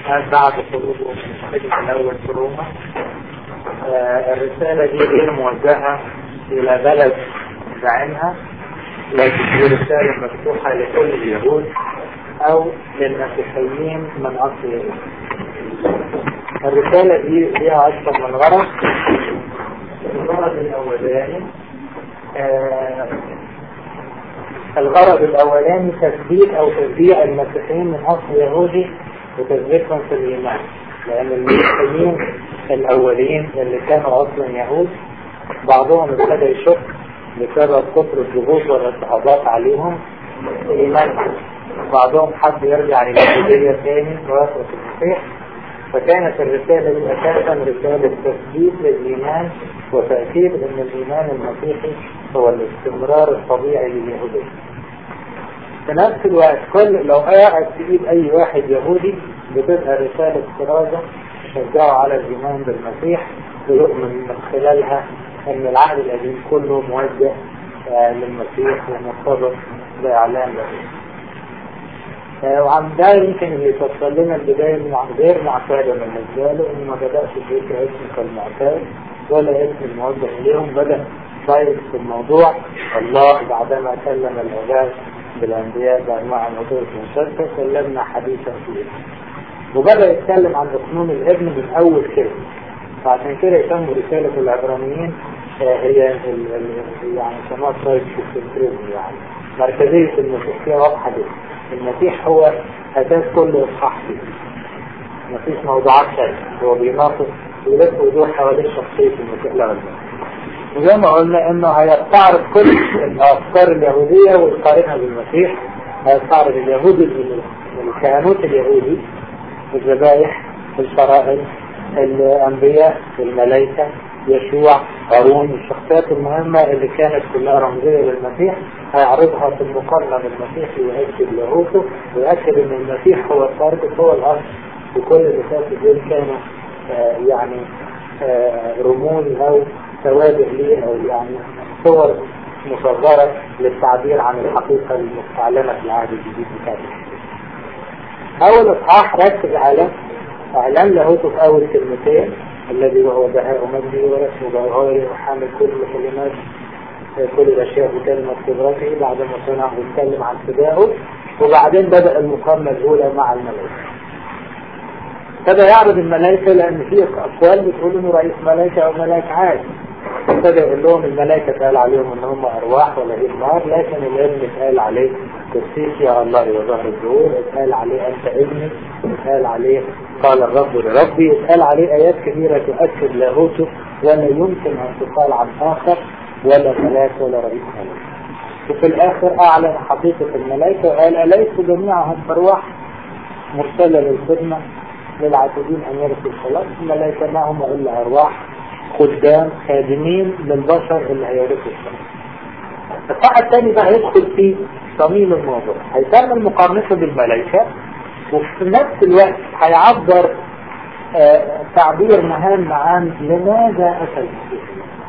بعد خروجه من السجن الأول في روما آه، الرسالة دي غير موجهة إلى بلد بعينها لكن هي رسالة مفتوحة لكل اليهود أو للمسيحيين من أصل يهود الرسالة دي ليها أكثر من غرض الغرض الأولاني آه الغرض الأولاني تثبيت أو تشجيع المسيحيين من أصل يهودي وتثبيتهم في الإيمان لأن المسيحيين الأولين اللي كانوا أصلا يهود بعضهم ابتدى يشك بسبب كثر الضغوط والاضطهادات عليهم في إيمانهم بعضهم حب يرجع لليهودية تاني ويثبت المسيح فكانت الرسالة دي أساسا رسالة تثبيت للإيمان وتأكيد أن الإيمان المسيحي هو الاستمرار الطبيعي لليهودية. في نفس الوقت كل لو قاعد في إيد أي واحد يهودي بتبقى رسالة كرازة تشجعه على الإيمان بالمسيح ويؤمن من خلالها أن العهد القديم كله موجه للمسيح ومرتبط بإعلان المسيح. وعن ده يمكن اللي يفصل لنا البداية غير معتادة بالنسبة له انه ما بدأش بذكر اسم كالمعتاد ولا اسم الموجه اليهم بدأ دايركت في الموضوع الله بعدما كلم العباد بالانبياء بانواع الموضوع المشتركة كلمنا حديثا فيه وبدأ يتكلم عن اقنون الابن من اول كلمة فعشان كده يسموا رسالة العبرانيين هي ال ال يعني سماها سايد يعني مركزية المسيحية واضحة جدا المسيح هو أساس كل إصحاح فيه مفيش موضوعات ثانية هو بيناقض ويلف ويدور حوالين شخصية المسيح لا وزي ما قلنا انه هيستعرض كل الافكار اليهودية ويقارنها بالمسيح هيستعرض اليهودي الكهنوت اليهودي الذبائح الفرائض الانبياء الملائكة يشوع هارون الشخصيات المهمة اللي كانت كلها رمزية للمسيح هيعرضها في المقارنة بالمسيح ويأكد لاهوته ويأكد ان المسيح هو الفرد هو الأصل وكل اللي فاتوا دول كانوا آه يعني آه رموز أو توابع ليه أو يعني صور مصغرة للتعبير عن الحقيقة المستعلنة في العهد الجديد بتاعه أول إصحاح ركز على إعلان لاهوته في أول كلمتين الذي وهو بهاء مجده ورسم جوهره وحامل كل كلمات كل الأشياء بكلمة قدرته بعد ما صنع واتكلم عن فدائه وبعدين بدأ المقارنة الأولى مع الملائكة ابتدى يعرض الملائكة لأن في أقوال بتقول إنه رئيس ملائكة أو ملاك عادي ابتدى يقول لهم الملائكة قال عليهم إن هم أرواح ولا إيه نار لكن الابن اتقال عليه قديس يا الله إلى ظهر الظهور اتقال عليه أنت ابني اتقال عليه قال الرب لربي اتقال عليه آيات كثيرة تؤكد لاهوته ولا يمكن أن تقال عن آخر ولا ملاك ولا رئيس ملاك وفي الآخر أعلن حقيقة الملائكة وقال أليسوا جميعهم أرواح مرسلة للخدمة للعابدين أن يرثوا الخلاص الملائكة ما هم إلا أرواح خدام خادمين للبشر اللي هيرثوا الخلاص الصح الثاني بقى يدخل في صميم الموضوع هيكمل مقارنته بالملائكة وفي نفس الوقت هيعبر آه تعبير مهم عن لماذا أتى المسيح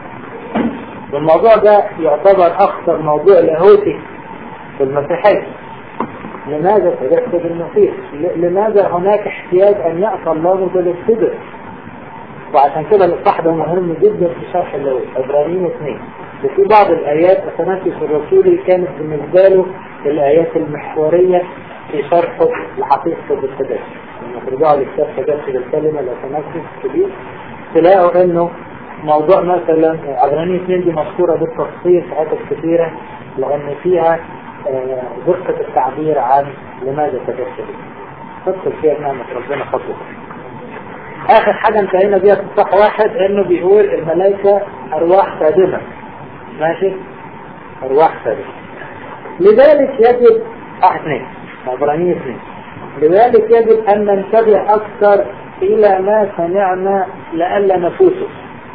والموضوع ده يعتبر أخطر موضوع لاهوتي في المسيحية لماذا تجسد المسيح لماذا هناك احتياج أن يأتى الله متجسدا وعشان كده الإصحاح ده مهم جدا في شرح اللاهوت عبرانيين اثنين وفي بعض الآيات أثناسيوس الرسولي كانت بالنسبة له الآيات المحورية في شرحه لحقيقة التجسد لما ترجعوا لكتاب تجسد الكلمة الأثناسيوس الكبير تلاقوا إنه موضوع مثلا عبرانيين اثنين دي مذكورة بالتفصيل في حتت كثيرة لأن فيها دقة التعبير عن لماذا تجسد تدخل فيها نعمة ربنا خطوة آخر حاجة انتهينا بيها في الصح واحد إنه بيقول الملائكة أرواح خادمة ماشي أرواح خادمة لذلك يجب واحد اثنين عبرانيين اثنين لذلك يجب أن ننتبه أكثر إلى ما سمعنا لئلا نفوته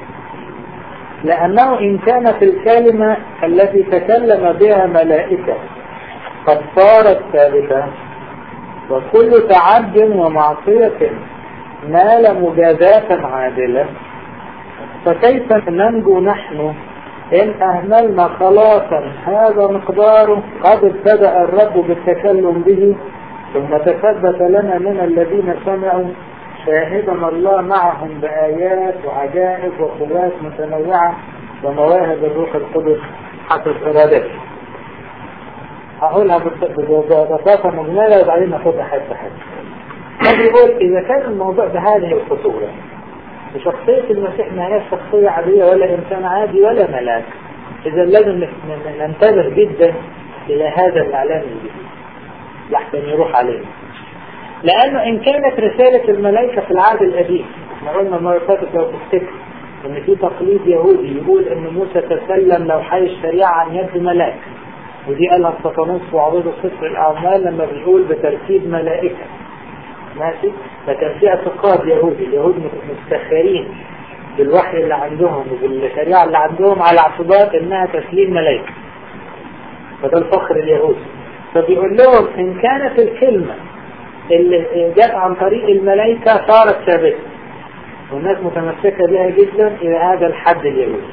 لأنه إن كانت الكلمة التي تكلم بها ملائكة قد صارت ثابتة وكل تعد ومعصية نال مجازاة عادلة فكيف ننجو نحن إن أهملنا خلاصا هذا مقداره قد ابتدأ الرب بالتكلم به ثم تثبت لنا من الذين سمعوا شاهدنا الله معهم بآيات وعجائب وقوات متنوعة ومواهب الروح القدس حسب إرادته هقولها ببساطة مجملة وبعدين ناخدها حتة حتة بيقول إذا كان الموضوع بهذه الخطورة وشخصية المسيح ما هي شخصية عادية ولا إنسان عادي ولا ملاك إذا لازم ننتبه جدا إلى هذا الإعلان الجديد لحسن يروح عليه لأنه إن كانت رسالة الملائكة في العهد القديم احنا قلنا المرة فاتت لو تفتكر إن في تقليد يهودي يقول إن موسى تسلم لو حي الشريعة عن يد ملاك ودي قالها استفانوس في عروض سفر الأعمال لما بيقول بترتيب ملائكة ماشي فكان في اعتقاد يهودي اليهود مفتخرين بالوحي اللي عندهم وبالشريعة اللي عندهم على اعتبار انها تسليم ملائكة فده الفخر اليهودي فبيقول لهم ان كانت الكلمة اللي جت عن طريق الملائكة صارت ثابتة والناس متمسكة بها جدا الى هذا الحد اليهودي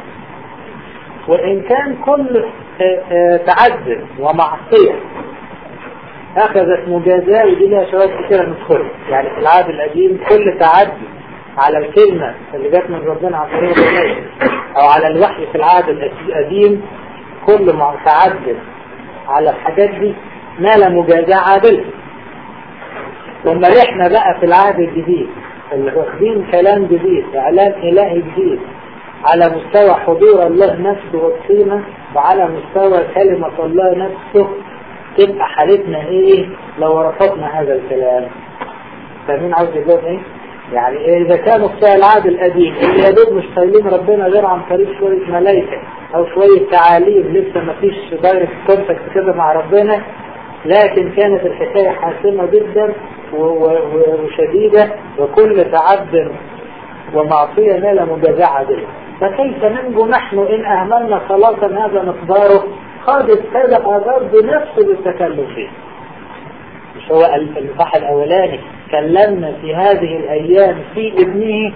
وان كان كل تعدد ومعصية أخذت مجازاة ودي لها شواهد كثيرة ندخلها يعني في العهد القديم كل تعدي على الكلمة اللي جت من ربنا عن طريق الملائكة أو على الوحي في العهد القديم كل ما تعدد على الحاجات دي نال مجازاة عادلة ثم احنا بقى في العهد الجديد اللي واخدين كلام جديد إعلان إلهي جديد على مستوى حضور الله نفسه والقيمة وعلى مستوى كلمة الله نفسه تبقى حالتنا ايه لو رفضنا هذا الكلام فاهمين عاوز يقول ايه يعني إيه اذا كانوا بتوع العهد القديم اللي يا دوب مش طايلين ربنا غير عن طريق شويه ملائكه او شويه تعاليم لسه ما فيش دايركت كونتاكت كده مع ربنا لكن كانت الحكايه حاسمه جدا وشديده وكل تعد ومعصيه نال مجازاه عادله فكيف ننجو نحن ان اهملنا خلاصا هذا مقداره قد ابتدأ الرب بنفسه بالتكلم فيه مش هو الإصحاح الأولاني كلمنا في هذه الأيام في ابنه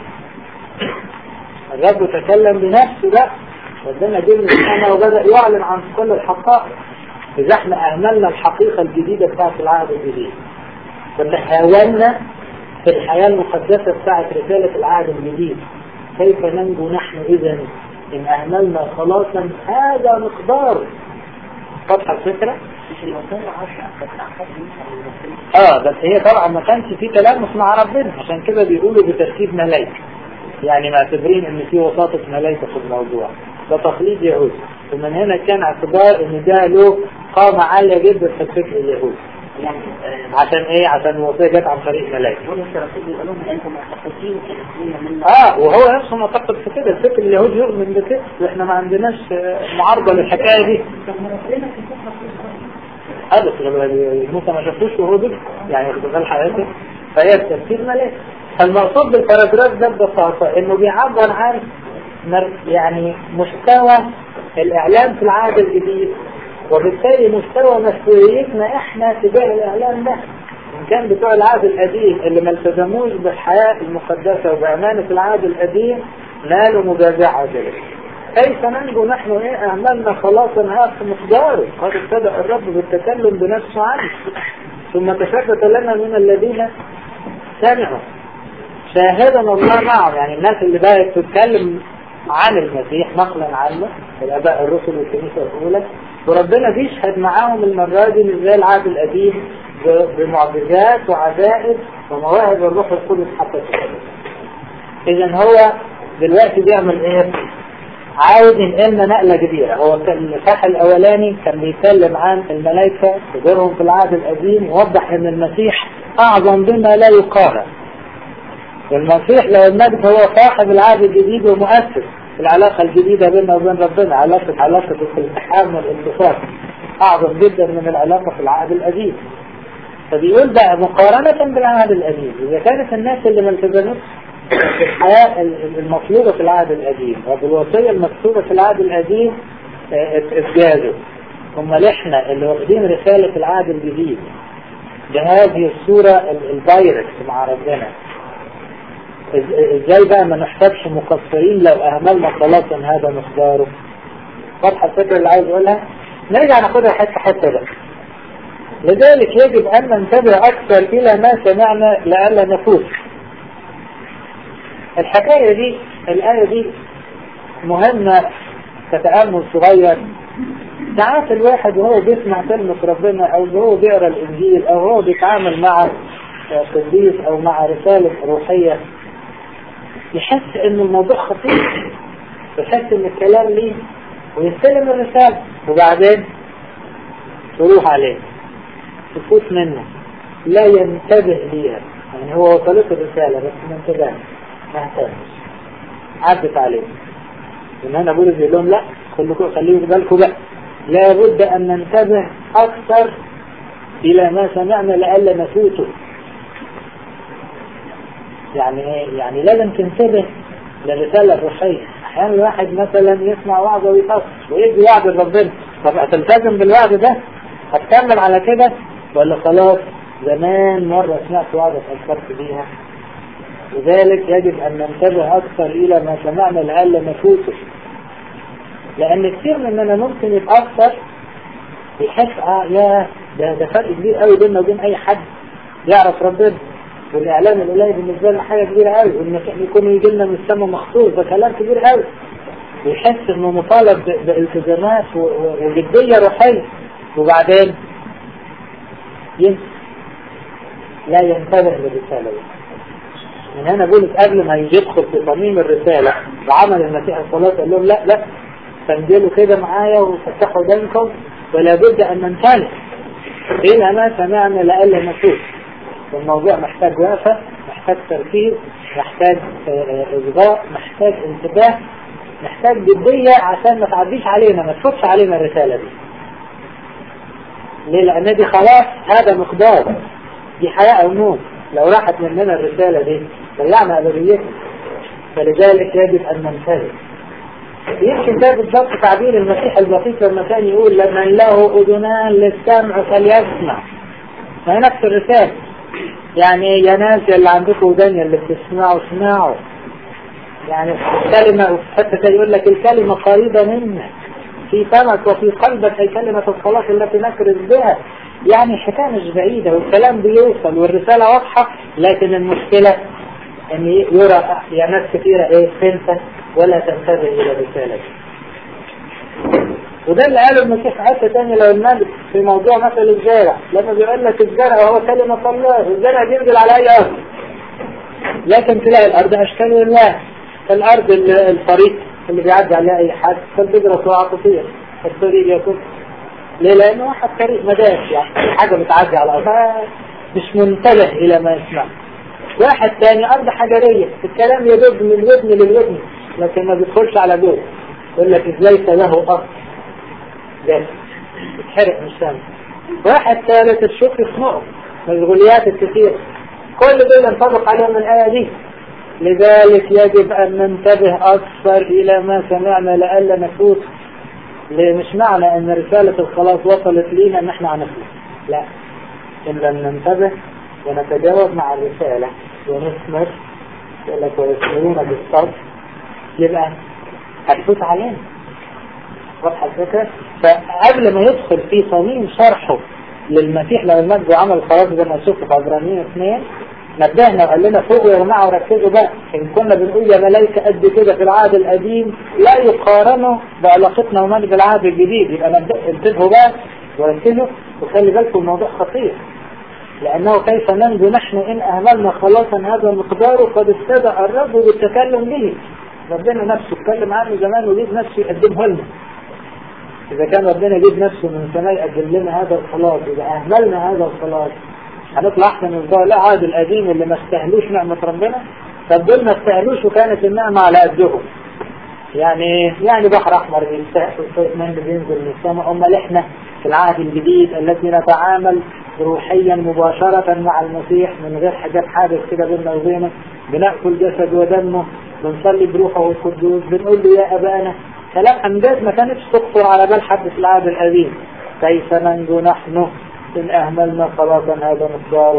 الرب تكلم بنفسه بقى ودنا جبنا سنة وبدأ يعلن عن كل الحقائق إذا احنا أهملنا الحقيقة الجديدة بتاعت العهد الجديد كنا هاولنا في الحياة المقدسة بتاعت رسالة العهد الجديد كيف ننجو نحن إذا إن أهملنا خلاصا هذا مقدار واضحة الفكرة؟ اه بس هي طبعا ما كانش في تلامس مع ربنا عشان كده بيقولوا بترتيب ملائكة يعني معتبرين ان في وساطة ملائكة في الموضوع ده تقليد يهودي ومن هنا كان اعتبار ان ده له قامة عالية جدا في الفكر اليهودي عشان ايه عشان الوصية جت عن طريق ملائكة اه وهو نفسه معتقد في كده الفكر اليهودي يؤمن بكده واحنا ما عندناش معارضة للحكاية دي هذا موسى ما شافوش وهو بيكتب يعني واخد بال حياته فهي التفسير ملائكة المقصود بالباراجراف ده ببساطة انه بيعبر عن يعني مستوى الاعلام في العهد الجديد وبالتالي مستوى مسؤوليتنا احنا تجاه الاعلام ده ان كان بتوع العهد القديم اللي ما التزموش بالحياة المقدسة وبأمانة العهد القديم نالوا مجازاة عادلة كيف ننجو نحن ايه اعمالنا خلاصا هذا مقداره قد ابتدأ الرب بالتكلم بنفسه عنه ثم تثبت لنا من الذين سمعوا شاهدنا الله معهم يعني الناس اللي بقت تتكلم عن المسيح نقلا عنه الاباء الرسل والكنيسه الاولى وربنا بيشهد معاهم المره دي مش زي العهد القديم بمعجزات وعجائب ومواهب الروح القدس حتى الشهاده اذا هو دلوقتي بيعمل ايه؟ عاوز ينقلنا نقلة كبيرة هو كان الإصحاح الأولاني كان بيتكلم عن الملائكة ودورهم في العهد القديم ووضح إن المسيح أعظم بما لا يقارن والمسيح لو المجد هو صاحب العهد الجديد ومؤسس العلاقة الجديدة بيننا وبين ربنا علاقة علاقة الالتحام والانتصار أعظم جدا من العلاقة في العهد القديم فبيقول بقى مقارنة بالعهد القديم إذا كانت الناس اللي ما التزمتش في الحياة المطلوبة في العهد القديم وبالوصية المكتوبة في العهد القديم اتجازوا هم احنا اللي واخدين رسالة العهد الجديد بهذه الصورة الدايركت مع ربنا ازاي بقى ما نحسبش مقصرين لو اهملنا خلاصا هذا مقداره واضحة الفكرة اللي عايز اقولها نرجع ناخدها حتة حتة بقى لذلك يجب أن ننتبه أكثر إلى ما سمعنا لألا نفوت الحكاية دي الآية دي مهمة كتأمل صغير ساعات الواحد وهو بيسمع كلمة ربنا أو وهو بيقرأ الإنجيل أو هو بيتعامل مع قديس أو مع رسالة روحية يحس إن الموضوع خطير يحس إن الكلام ليه ويستلم الرسالة وبعدين تروح عليه تفوت منه لا ينتبه ليها يعني هو وصلت الرسالة بس ما انتبهش ما اهتمش عدت عليه ان انا بقول يقول لهم لا خليكم خليكم بالكم بقى لابد ان ننتبه اكثر الى ما سمعنا لئلا نفوته يعني ايه؟ يعني لازم تنتبه للرسالة الروحية احيانا الواحد مثلا يسمع وعظة ويقص ويدي وعد لربنا طب هتلتزم بالوعد ده هتكمل على كده ولا خلاص زمان مرة سمعت وعظة اتأثرت بيها لذلك يجب أن ننتبه أكثر إلى ما سمعنا لألا نفوته لأن كثير مننا ممكن يتأثر يحس اه يا ده ده فرق كبير قوي بيننا وبين أي حد يعرف ربنا والإعلام الإلهي بالنسبة لنا حاجة كبيرة قوي وإن يكون يجي لنا من السماء مخصوص ده كلام كبير قوي ويحس إنه مطالب بالتزامات وجدية روحية وبعدين ينسى لا ينتبه للرسالة دي من هنا بولس قبل ما يدخل في صميم الرسالة وعمل المسيح الصلاة قال لهم لا لا تنزلوا كده معايا وفتحوا دينكم ولا بد أن ننتبه إلى ما سمعنا لألا نفوت الموضوع محتاج وقفة محتاج تركيز محتاج إصغاء محتاج انتباه محتاج جدية عشان ما تعديش علينا ما تفوتش علينا الرسالة دي ليه لأن دي خلاص هذا مقدار دي حياة أو موت لو راحت مننا الرسالة دي ضيعنا أبديتنا فلذلك يجب أن ننتبه يمكن ده بالضبط تعبير المسيح البسيط لما كان يقول لمن له أذنان للسمع فليسمع ما هي نفس الرسالة يعني يا ناس اللي عندكم ودان اللي بتسمعوا اسمعوا يعني الكلمة وفي حتة يقول لك الكلمة قريبة منك في فمك وفي قلبك أي كلمة الصلاة التي نكرز بها يعني الحكاية مش بعيدة والكلام بيوصل والرسالة واضحة لكن المشكلة ان يرى يا ناس كثيرة ايه تنسى ولا تنتبه الى الرسالة وده اللي قاله المسيح حتى تاني لو النبي في موضوع مثل الزارع لما بيقول لك الزرع هو كلمة الله الزرع بينزل على اي ارض لكن تلاقي الارض اشكال والوان الارض الطريق اللي بيعدي عليها اي حد فالبذرة تقع تطير الطريق يكون ليه لانه واحد طريق مداش يعني حاجة بتعدي على الارض مش منتبه الى ما يسمع واحد تاني ارض حجرية الكلام يدب من الودن للودن لكن ما بيدخلش على جوه يقول لك ليس له اصل ده يتحرق من الشمس واحد ثالث الشوك يخنقه مشغوليات الكثير كل دول ينطبق عليهم الآية دي لذلك يجب أن ننتبه أكثر إلى ما سمعنا لألا نفوت مش معنى أن رسالة الخلاص وصلت لينا أن احنا هنفوت لا إن لم ننتبه ونتجاوب مع الرسالة ونثمر يقول لك ويسمرون بالصبر يبقى هتفوت علينا واضحة الفكرة فقبل ما يدخل في صميم شرحه للمسيح لو المجد عمل خلاص زي ما شفت في عبرانيين اثنين نبهنا وقال لنا فوقوا يا جماعة وركزوا بقى إن كنا بنقول يا ملايكة قد كده في العهد القديم لا يقارنوا بعلاقتنا ومجد العهد الجديد يبقى انتبهوا بقى وركزوا وخلي بالكم الموضوع خطير لأنه كيف ننجو نحن إن أهملنا خلاصا هذا المقدار قد ابتدأ الرب بالتكلم به ربنا نفسه اتكلم عنه زمان وجيب نفسه يقدمه لنا إذا كان ربنا جيب نفسه من السماء يقدم لنا هذا الخلاص إذا أهملنا هذا الخلاص هنطلع أحسن من بتوع العهد القديم اللي ما استهلوش نعمة ربنا طب دول ما استهلوش وكانت النعمة على قدهم يعني يعني بحر أحمر بيستهل من بينزل من السماء أمال إحنا في العهد الجديد الذي نتعامل روحيا مباشرة مع المسيح من غير حاجات حادث كده بيننا وبينه بنأكل جسد ودمه بنصلي بروحه القدوس بنقول له يا أبانا كلام أمجاد ما كانتش تخطر على بال حد في العهد القديم كيف ننجو نحن إن أهملنا خلاصا هذا مقداره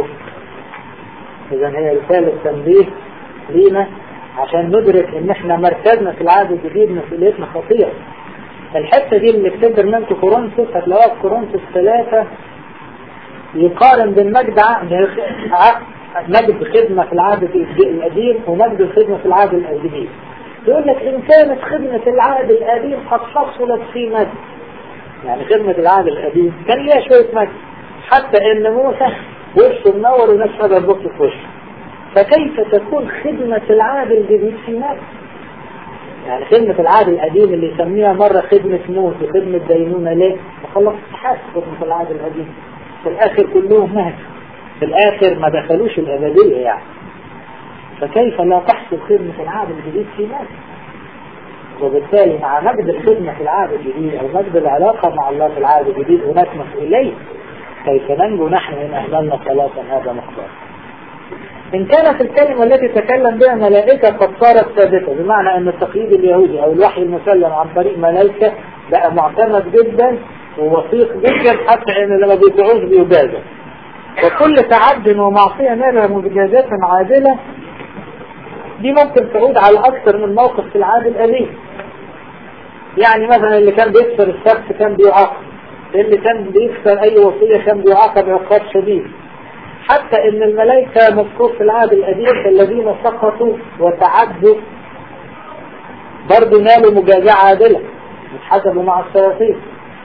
إذا هي رسالة تنبيه لينا عشان ندرك إن إحنا مركزنا في العهد الجديد مسؤوليتنا خطيرة الحتة دي اللي بتقدر منكم كورنثوس هتلاقوها في كورنثوس ثلاثة يقارن بين مجد مجد خدمة في العهد القديم ومجد الخدمة في العهد الجديد يقول لك إن كانت خدمة العهد القديم قد حصلت في مجد يعني خدمة العهد القديم كان ليها شوية مجد حتى إن موسى وشه منور وناس هذا البط في وشه فكيف تكون خدمة العهد الجديد في مجد يعني خدمة العهد القديم اللي يسميها مرة خدمة موت وخدمة دينونة ليه؟ فخلص حاسس خدمة العهد القديم في الآخر كلهم ماتوا في الآخر ما دخلوش الأبدية يعني فكيف لا تحصل خدمة العهد الجديد في مجد وبالتالي مع مجد الخدمة في العهد الجديد أو مجد العلاقة مع الله في العهد الجديد هناك مسؤولية كيف ننجو نحن إن أهملنا صلاة هذا مقدار إن كانت الكلمة التي تكلم بها ملائكة قد صارت ثابتة بمعنى أن التقييد اليهودي أو الوحي المسلم عن طريق ملائكة بقى معتمد جدا ووثيق جدا حتى أن لما بيطيعوش بيجازى وكل تعد ومعصية نالها مجازات عادلة دي ممكن تعود على أكثر من موقف في العهد القديم يعني مثلا اللي كان بيكسر السبت كان بيعاقب اللي كان بيكسر أي وصية كان بيعاقب عقاب شديد حتى ان الملائكة مذكور في العهد القديم الذين سقطوا وتعدوا برضه نالوا مجازاة عادلة اتحسبوا مع الشياطين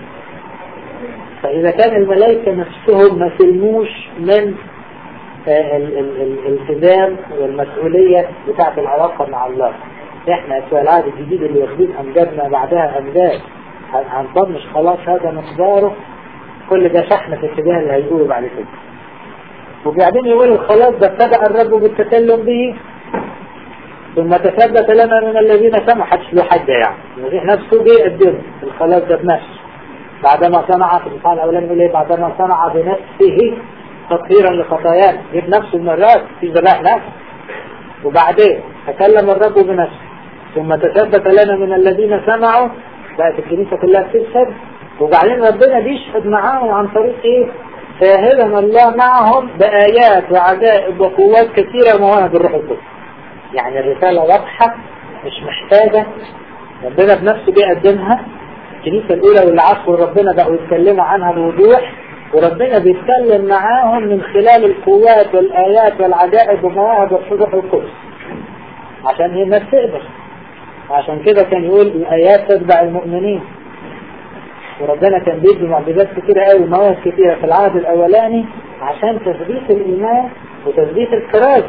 فإذا كان الملائكة نفسهم ما سلموش من الالتزام والمسؤولية بتاعة العلاقة مع الله احنا في العهد الجديد اللي واخدين امجادنا بعدها امجاد هنطنش خلاص هذا مقداره كل ده شحن في الاتجاه اللي هيقوله بعد كده وبعدين يقول الخلاص ده ابتدأ الرب بالتكلم به ثم تثبت لنا من الذين سمعوا حدش له حاجة يعني المسيح نفسه جه يقدمه الخلاص ده بنفسه بعدما صنع في الإصحاح الأولاني يقول ايه بعدما صنع بنفسه تطهيرا لخطايانا جيب نفسه المرات في ذبائح نفسه وبعدين تكلم الرب بنفسه ثم تثبت لنا من الذين سمعوا بقت الكنيسة كلها بتشهد وبعدين ربنا بيشهد معاهم عن طريق ايه شاهدنا الله معهم بآيات وعجائب وقوات كثيرة ومواهب الروح القدس يعني الرسالة واضحة مش محتاجة ربنا بنفسه بيقدمها الكنيسة الأولى واللي عاشوا ربنا بقوا يتكلموا عنها بوضوح وربنا بيتكلم معاهم من خلال القوات والآيات والعجائب ومواهب الروح القدس عشان هي الناس تقدر عشان كده كان يقول الآيات تتبع المؤمنين وربنا كان بيدي معجزات كتيرة قوي ومواهب كتيرة في العهد الأولاني عشان تثبيت الإيمان وتثبيت الكرازة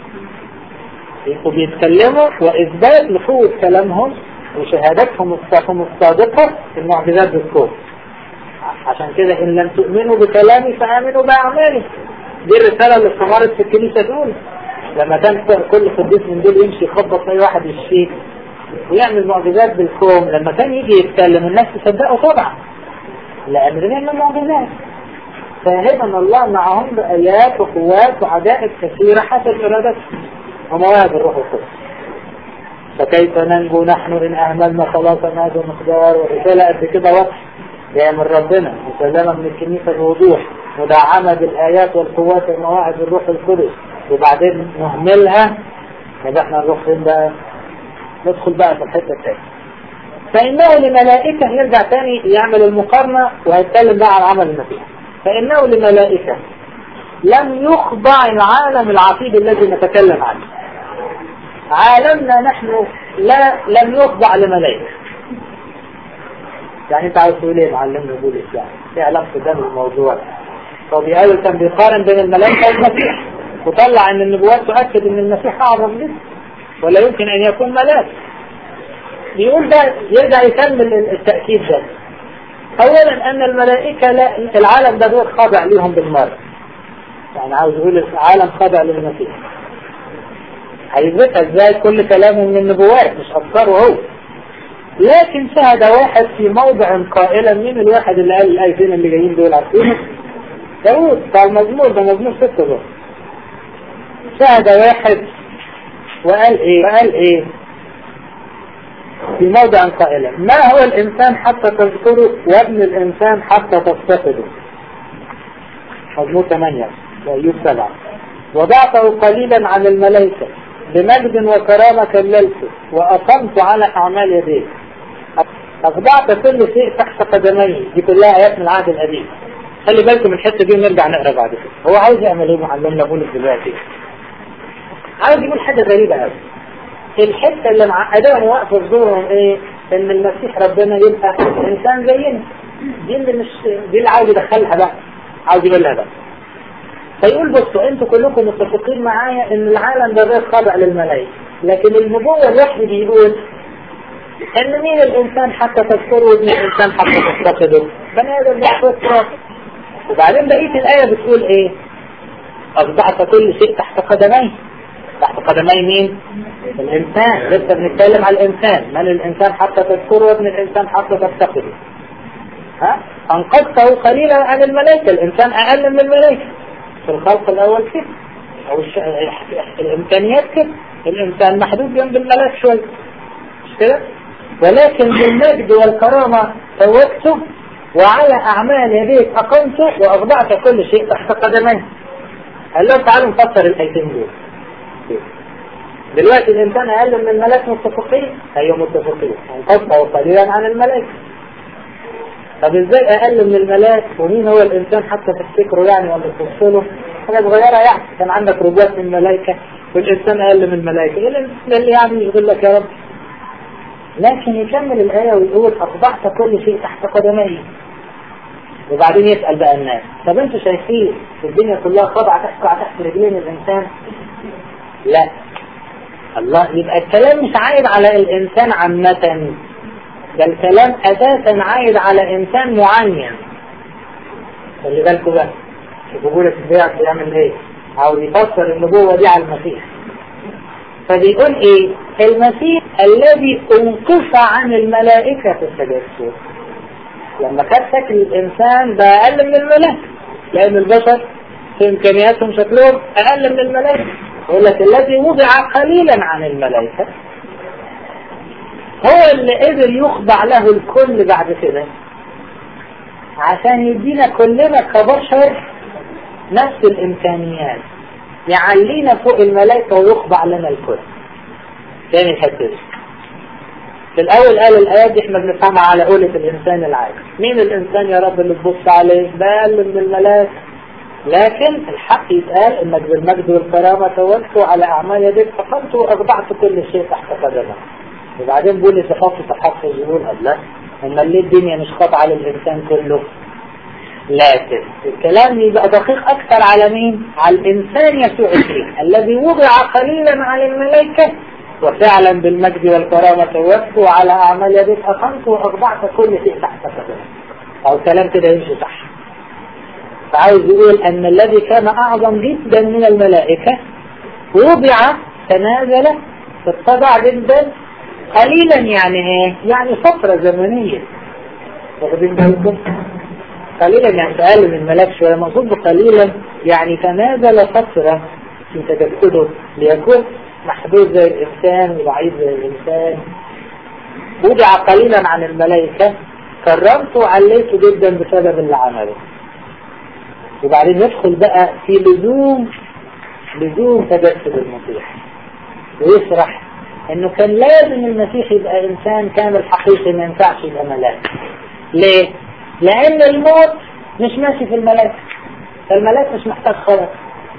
وبيتكلموا وإثبات لقوة كلامهم وشهادتهم الصادقة في المعجزات بالكون عشان كده إن لم تؤمنوا بكلامي فآمنوا بأعمالي دي الرسالة اللي استمرت في الكنيسة دول لما كان كل قديس من دول يمشي يخبط أي واحد يشفيه ويعمل معجزات بالكون لما كان يجي يتكلم الناس تصدقه طبعا لأن ده بيعمل معجزات فهدنا الله معهم بآيات وقوات وعجائب كثيرة حسب إرادته ومواهب الروح القدس فكيف ننجو نحن إن أهملنا خلاص هذا المقدار ورسالة قد كده واضحة جاية من ربنا مسلمة من الكنيسة بوضوح مدعمة بالآيات والقوات ومواهب الروح القدس وبعدين نهملها يبقى احنا نروح فين بقى؟ ندخل بقى في الحتة الثانية فإنه لملائكة يرجع تاني يعمل المقارنة وهيتكلم بقى عن عمل المسيح فإنه لملائكة لم يخضع العالم العتيد الذي نتكلم عنه عالمنا نحن لا لم يخضع لملائكة يعني انت عاوز تقول ايه معلمنا بولس يعني ايه علاقة ده بالموضوع طب الاول كان بيقارن بين الملائكة والمسيح وطلع ان النبوات تؤكد ان المسيح اعظم جدا ولا يمكن ان يكون ملاك بيقول ده يرجع يكمل التأكيد ده اولا ان الملائكة لا العالم ده غير خاضع ليهم بالمرة يعني عاوز يقول العالم خاضع للمسيح هيثبتها ازاي كل كلامه من النبوات مش افكاره هو لكن شهد واحد في موضع قائلا مين الواحد اللي قال الايتين اللي جايين دول عارفينه داوود بتاع المزمور ده مزمور ستة ده شهد واحد وقال ايه وقال ايه في موضع قائلا ما هو الانسان حتى تذكره وابن الانسان حتى تفتقده مزمور 8 وأيوب 7 وضعته قليلا عن الملائكة بمجد وكرامة كللته وأقمت على أعمال يديه أخضعت كل شيء تحت قدمي دي كلها آيات من العهد القديم خلي بالكم من الحته دي ونرجع نقرا بعد كده هو عايز يعمل ايه معلمنا بولس دلوقتي عاوز يقول حاجه غريبه قوي الحته اللي معقداهم واقفه في دورهم ايه ان المسيح ربنا يبقى انسان زينا دي اللي مش دي اللي عاوز يدخلها بقى عاوز يقول لها بقى فيقول بصوا انتوا كلكم متفقين معايا ان العالم ده غير خاضع للملائكه لكن النبوه الوحي بيقول ان مين الانسان حتى تذكره وابن الانسان حتى تفتقده بني ادم بيحفظ تراب وبعدين بقيه الايه بتقول ايه اصبحت كل شيء تحت قدميه تحت قدمي مين الانسان لسه بنتكلم على الانسان من الانسان حتى تذكره وابن الانسان حتى تفتقده ها انقذته قليلا عن الملائكه الانسان اقل من الملائكه في الخلق الاول كده او الش... الامكانيات كده الانسان محدود جنب الملاك شويه مش كده ولكن بالمجد والكرامة توجته وعلى أعمال يديك أقمته وأخضعت كل شيء تحت قدميه قال لهم تعالوا نفسر الآيتين دول دلوقتي الإنسان أقل من الملاك متفقين أيوة متفقين انقصوا قليلا عن الملائكة طب ازاي أقل من الملاك ومين هو الإنسان حتى تفتكره يعني ولا تفصله حاجة صغيرة يعني كان عندك رجوات من الملائكة والإنسان أقل من الملائكة إيه اللي يعني يقول لك يا رب لكن يكمل الآية ويقول أخضعت كل شيء تحت قدمي وبعدين يسأل بقى الناس طب انتوا شايفين الدنيا كلها خاضعة تحت تحت رجلين الإنسان لا الله يبقى الكلام مش عايد على الإنسان عامة ده الكلام أساسا عايد على إنسان معين خلي بالكوا بقى شوفوا بولس البيع بيعمل ايه عاوز يفسر النبوة دي على المسيح فبيقول ايه المسيح الذي انقص عن الملائكة في التجسد لما كان شكل الانسان ده اقل من الملائكة لان البشر في امكانياتهم شكلهم اقل من الملائكة يقول لك الذي وضع قليلا عن الملائكة هو اللي قدر يخضع له الكل بعد كده عشان يدينا كلنا كبشر نفس الامكانيات يعلينا فوق الملائكة ويخضع لنا الكل تاني الحتة دي في الأول قال الآيات دي احنا بنفهمها على قولة الإنسان العادي مين الإنسان يا رب اللي تبص عليه ده أقل من الملاك لكن الحق يتقال انك بالمجد والكرامة توجت على أعمال يديك فقمت وأخضعت كل شيء تحت قدمك وبعدين بولس يحط تحفظ يقول الله أما ليه الدنيا مش خاضعة للإنسان كله لكن الكلام يبقى دقيق أكثر على مين؟ على الإنسان يسوع المسيح الذي وضع قليلا على الملائكة وفعلا بالمجد والكرامة توفت على أعمال يديك أقمت وأخضعت كل شيء تحت قدمك أو كلام كده يمشي صح فعاوز يقول أن الذي كان أعظم جدا من الملائكة وضع تنازل اتضع جدا قليلا يعني ايه؟ يعني فترة زمنية واخدين بالكم؟ قليلا يعني أقل من الملاك شوية مقصود بقليلا يعني تنازل فترة في تجسده ليكون محدود زي الإنسان وضعيف زي الإنسان وضع قليلا عن الملائكة كرمته وعليته جدا بسبب اللي عمله وبعدين ندخل بقى في لزوم لزوم تجسد المسيح ويشرح انه كان لازم المسيح يبقى انسان كامل حقيقي ما ينفعش يبقى ملاك ليه؟ لان الموت مش ماشي في الملاك الملاك مش محتاج خلاص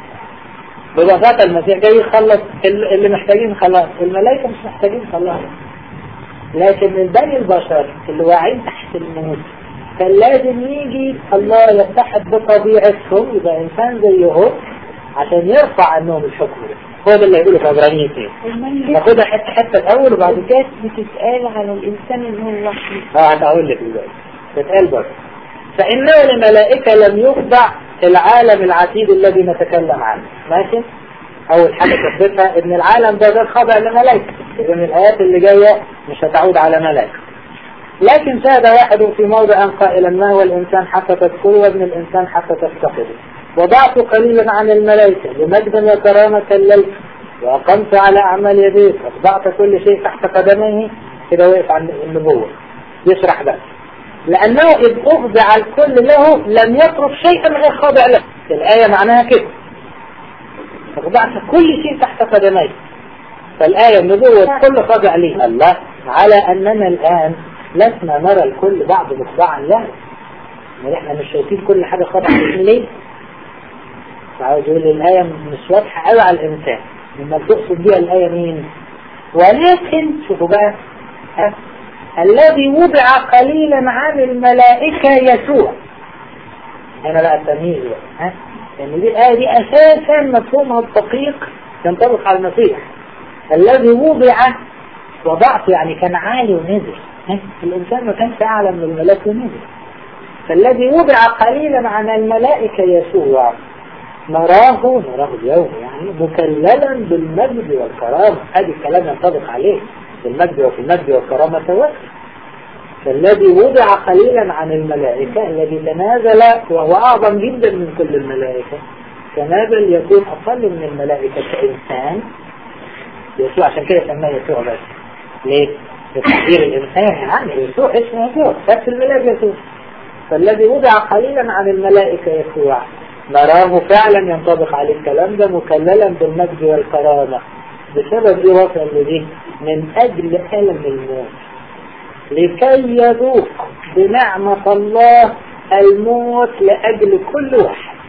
ببساطة المسيح جاي يخلص اللي محتاجين خلاص الملائكة مش محتاجين خلاص لكن من بني البشر اللي واعيين تحت الموت كان لازم يجي الله يتحد بطبيعتهم يبقى انسان زيهم عشان يرفع عنهم الحكم ده هو ده اللي هيقوله في عبرانية ايه ناخدها حتة حتة الأول وبعد كده بتتقال على الإنسان اللي هو الوحيد اه هتقول لك دلوقتي تتقال برضه فإنه لملائكة لم يخضع العالم العتيد الذي نتكلم عنه ماشي أول حاجة تثبتها إن العالم ده غير خاضع لملائكة إذن الآيات اللي جاية مش هتعود على ملائكة لكن ساد واحد في موضع قائلا ما هو الإنسان حتى تذكره وابن الإنسان حتى تفتقده وضعت قليلا عن الملائكة بمجدا وكرامة كللت وأقمت على أعمال يديك أخضعت كل شيء تحت قدميه كده وقف عن النبوة يشرح بقى لأنه إذ أخضع الكل له لم يترك شيئا غير خاضع له الآية معناها كده أخضعت كل شيء تحت قدميه فالآية النبوة الكل خاضع لي الله على أننا الآن لسنا نرى الكل بعد مخضعا له يعني احنا مش شايفين كل حاجة خطأ ليه فعاوز يقول الآية مش واضحة قوي على الإنسان لما تقصد بيها الآية مين ولكن شوفوا بقى ها الذي وضع قليلا عن الملائكة يسوع هنا بقى التمييز ها لأن دي الآية دي أساسا مفهومها الدقيق ينطبق على المسيح الذي وضع وضعت يعني كان عالي ونزل ها؟ الإنسان ما كانش أعلى من الملاك ونزل فالذي وضع قليلا عن الملائكة يسوع نراه نراه اليوم يعني مكللا بالمجد والكرامة هذا الكلام ينطبق عليه بالمجد وفي المجد والكرامة سواء فالذي وضع قليلا عن الملائكة الذي تنازل وهو أعظم جدا من كل الملائكة تنازل يكون أقل من الملائكة كإنسان يسوع عشان كده سماه يسوع بس ليه؟ لتحقير الإنسان يعني يسوع اسمه يسوع بس الملاك يسوع فالذي وضع قليلا عن الملائكة يسوع نراه فعلا ينطبق عليه الكلام ده مكللا بالمجد والكرامة بسبب ايه وصل لديه من اجل ألم الموت لكي يذوق بنعمة الله الموت لأجل كل واحد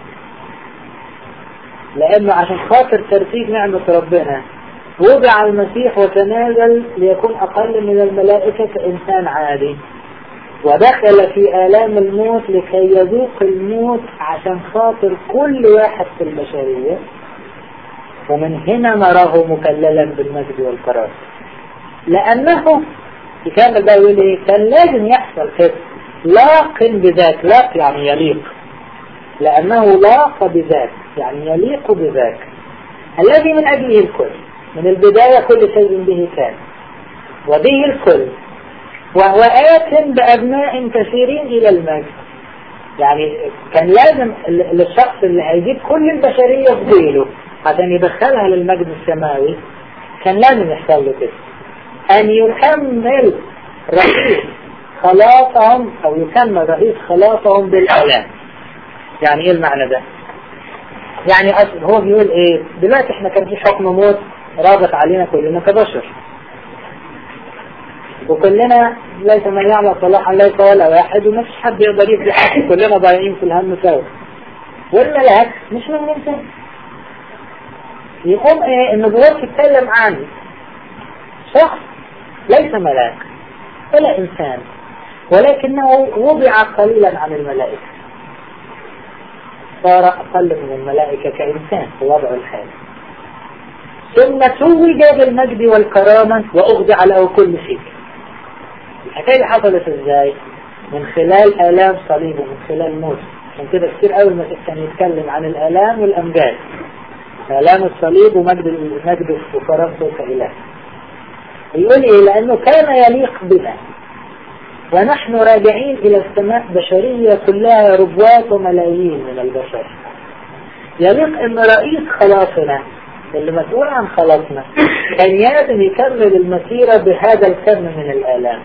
لأنه عشان خاطر ترتيب نعمة ربنا وضع المسيح وتنازل ليكون أقل من الملائكة كإنسان عادي ودخل في آلام الموت لكي يذوق الموت عشان خاطر كل واحد في البشرية ومن هنا نراه مكللا بالمجد والكرامة لأنه يكمل بقى يقول ايه كان لازم يحصل كده لاق بذاك لاق يعني يليق لأنه لاق بذاك يعني يليق بذاك الذي من أجله الكل من البداية كل شيء به كان وبه الكل وهو آت بأبناء كثيرين إلى المجد يعني كان لازم للشخص اللي هيجيب كل البشرية في ديله عشان يدخلها للمجد السماوي كان لازم يحصل له كده أن يكمل رئيس خلاصهم أو يكمل رئيس خلاصهم بالآلام يعني إيه المعنى ده؟ يعني أصل هو بيقول إيه؟ دلوقتي إحنا كان في حكم موت رابط علينا كلنا كبشر وكلنا ليس من يعمل صلاحا ليس ولا واحد ومفيش حد يقدر يبدي حد كلنا ضايعين في الهم سوا والملاك مش من الإنسان يقوم ايه النبوات تتكلم عن شخص ليس ملاك ولا انسان ولكنه وضع قليلا عن الملائكة صار اقل من الملائكة كانسان في وضعه الحالي ثم توج بالمجد والكرامة واخضع له كل شيء الحكاية حصلت ازاي من خلال آلام صليبه من خلال موت عشان كده كتير قوي ما كان يتكلم عن الآلام والأمجاد آلام الصليب ومجد المجد وكرامته كإله يقول إيه لأنه كان يليق بنا ونحن راجعين إلى السماء بشرية كلها ربوات وملايين من البشر يليق أن رئيس خلاصنا اللي مسؤول عن خلاصنا كان لازم يكمل المسيرة بهذا الكم من الآلام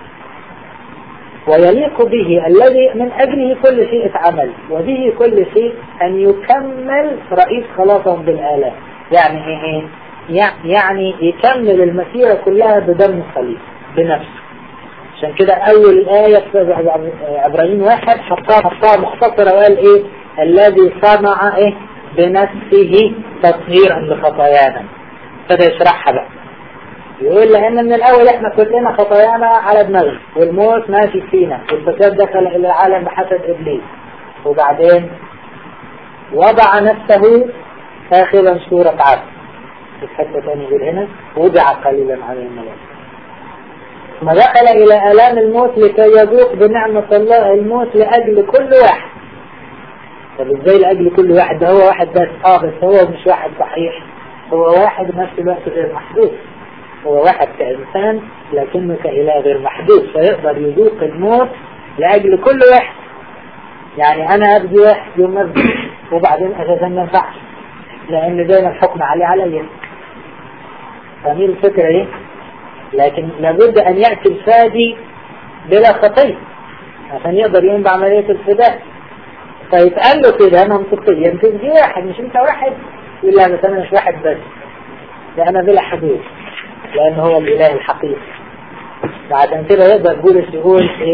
ويليق به الذي من أجله كل شيء اتعمل وبه كل شيء أن يكمل رئيس خلاصهم بالآلام يعني إيه يعني يكمل المسيرة كلها بدم صليب بنفسه عشان كده أول الآية في عبرانيين واحد حطها حطها مختصرة وقال إيه الذي صنع إيه بنفسه تطهيرا لخطايانا ابتدى يشرحها بقى يقول لأن من الأول إحنا كلنا خطايانا على دماغنا والموت ماشي فينا والفساد دخل إلى العالم بحسب إبليس وبعدين وضع نفسه آخرا سورة عبد في حتة ثانية يقول هنا وضع قليلا على الملائكة ثم دخل إلى آلام الموت لكي يذوق بنعمة الله الموت لأجل كل واحد طب ازاي لأجل كل واحد ده هو واحد بس اه بس هو مش واحد صحيح هو واحد بنفس الوقت غير محدود هو واحد كإنسان لكنه كإله غير محدود فيقدر يذوق الموت لأجل كل واحد يعني أنا أبدي واحد يوم أبدي وبعدين أساسا ما ينفعش لأن دايما الحكم عليه عليا فاهمين الفكرة إيه؟ لكن لابد أن يأتي الفادي بلا خطية عشان يقدر يقوم بعملية الفداء فيتقال له كده منطقيا يمكن دي واحد مش انت واحد يقول لا بس انا مش واحد بس ده انا بلا حدود لان هو الاله الحقيقي وعشان كده يقدر بولس يقول ايه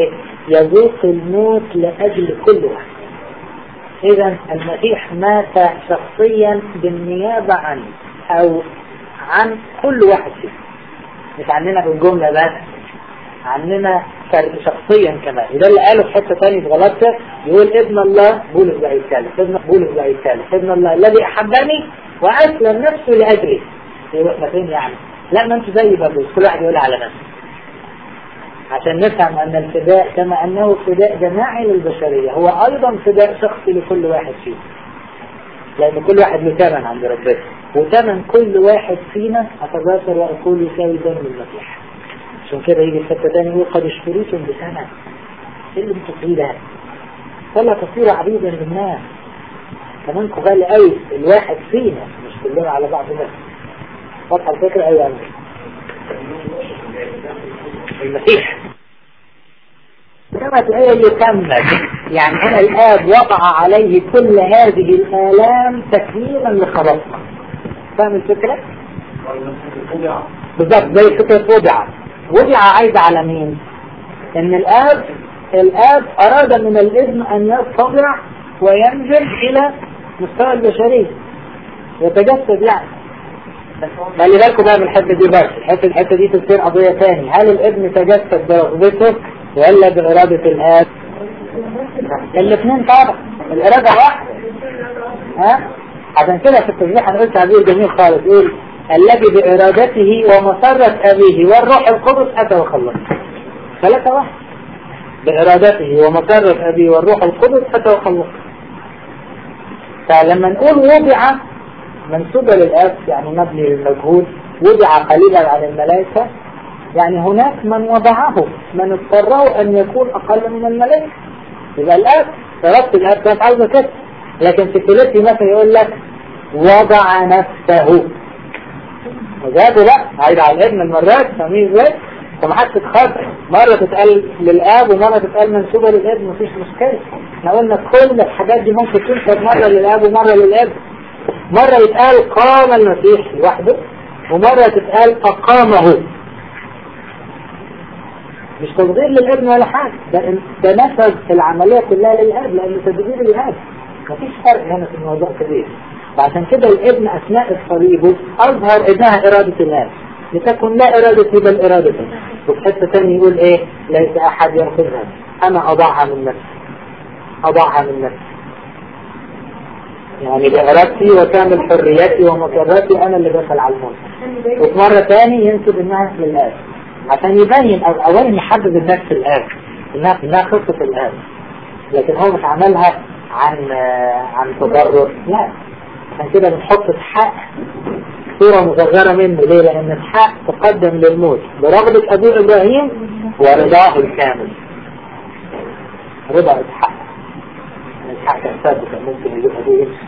يذوق الموت لأجل كل واحد إذا المسيح مات شخصيا بالنيابة عنه أو عن كل واحد فينا مش عننا بالجملة بس عننا شخصيا كمان وده اللي قاله في حته ثانيه في غلطه يقول ابن الله بولس بقى يتكلم ابن بولس بقى يتكلم ابن الله الذي احبني واسلم نفسه لاجلي يبقى احنا فين يعني؟ لا ما انتوا زي بابوس كل واحد يقول على نفسه عشان نفهم ان الفداء كما انه فداء جماعي للبشريه هو ايضا فداء شخصي لكل واحد فينا لان كل واحد له ثمن عند ربنا وثمن كل واحد فينا اتذاكر واقول يساوي دم المسيح عشان كده يجي في حته ثانيه يقول قد اشتريتم بثمن ايه اللي انتوا فيه ده؟ ولا تصير عبيدا للناس كمانكم غالي قوي الواحد فينا مش كلنا على بعض بس واضحه الفكره ايوه أنا. المسيح كما تلاقيه يكمل يعني هنا الآب وضع عليه كل هذه الآلام تكميلا لخلاصنا فاهم الفكرة؟ بالضبط زي فكرة وضع وضع عايدة على مين؟ ان الآب الآب أراد من الابن أن يتضع وينزل إلى مستوى البشرية يتجسد يعني خلي بالكم بقى من الحته دي بس الحته الحته دي تصير قضيه ثاني هل الابن تجسد برغبته ولا بإرادة الآب؟ الاثنين طبعا الإرادة واحدة ها؟ عشان كده في التسبيح انا قلت تعبير جميل خالص يقول الذي بإرادته ومسرة أبيه والروح القدس أتى وخلص ثلاثة واحد بإرادته ومسرة أبيه والروح القدس أتى وخلص فلما نقول وضع منسوبة للآب يعني مبني للمجهول وضع قليلا عن الملائكة يعني هناك من وضعه من اضطره أن يكون أقل من الملائكة يبقى الآب ربط الآب كانت عاوزة كده لكن في فيليبي مثلا يقول لك وضع نفسه وزاده لا عايد على الابن المرات فاهمين ازاي؟ فما حدش تتخاطر مرة تتقال للآب ومرة تتقال منسوبة للابن مفيش مشكلة احنا قلنا كل الحاجات دي ممكن تنسب مرة للآب ومرة للابن مرة يتقال قام المسيح لوحده ومرة تتقال أقامه مش تقدير للابن ولا حاجة ده, ده نفذ العملية كلها للاب لأنه تدبير الاب مفيش فرق هنا في الموضوع كبير وعشان كده الابن أثناء صليبه أظهر إنها إرادة الاب لتكن لا إرادتي بل إرادته وفي حتة ثانية يقول إيه ليس أحد يأخذها أنا أضعها من نفسي أضعها من نفسي يعني بإرادتي وكامل حريتي ومسرتي أنا اللي دخل على الموت وفي مرة ثانية ينسب إنها للآب عشان يبين اولا يحدد الناس في الآب انها انها خطة الآب لكن هو مش عملها عن عن تضرر لا عشان كده بنحط اسحاق صورة مصغرة منه ليه؟ لأن اسحاق تقدم للموت برغبة أبوه إبراهيم ورضاه الكامل رضا اسحاق اسحاق كان ثابت كان ممكن يجيب أبوه يمشي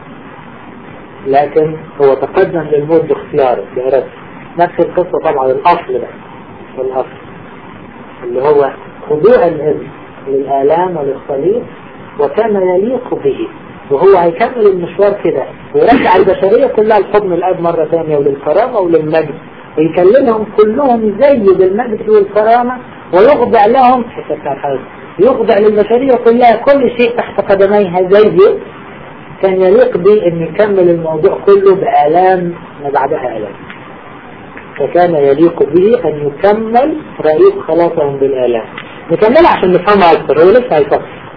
لكن هو تقدم للموت باختياره بإرادته نفس القصة طبعا الأصل بقى الأصل اللي هو خضوع الابن للآلام وللصليب وكان يليق به وهو هيكمل المشوار كده ويرجع البشرية كلها لحضن الأب مرة ثانية وللكرامة وللمجد ويكلمهم كلهم زي بالمجد والكرامة ويخضع لهم يخضع للبشرية كلها كل شيء تحت قدميها زيه كان يليق به ان يكمل الموضوع كله بآلام ما بعدها آلام فكان يليق به أن يكمل رئيس خلاصهم بالآلام نكملها عشان نفهمها أكثر هو لسه هيفكر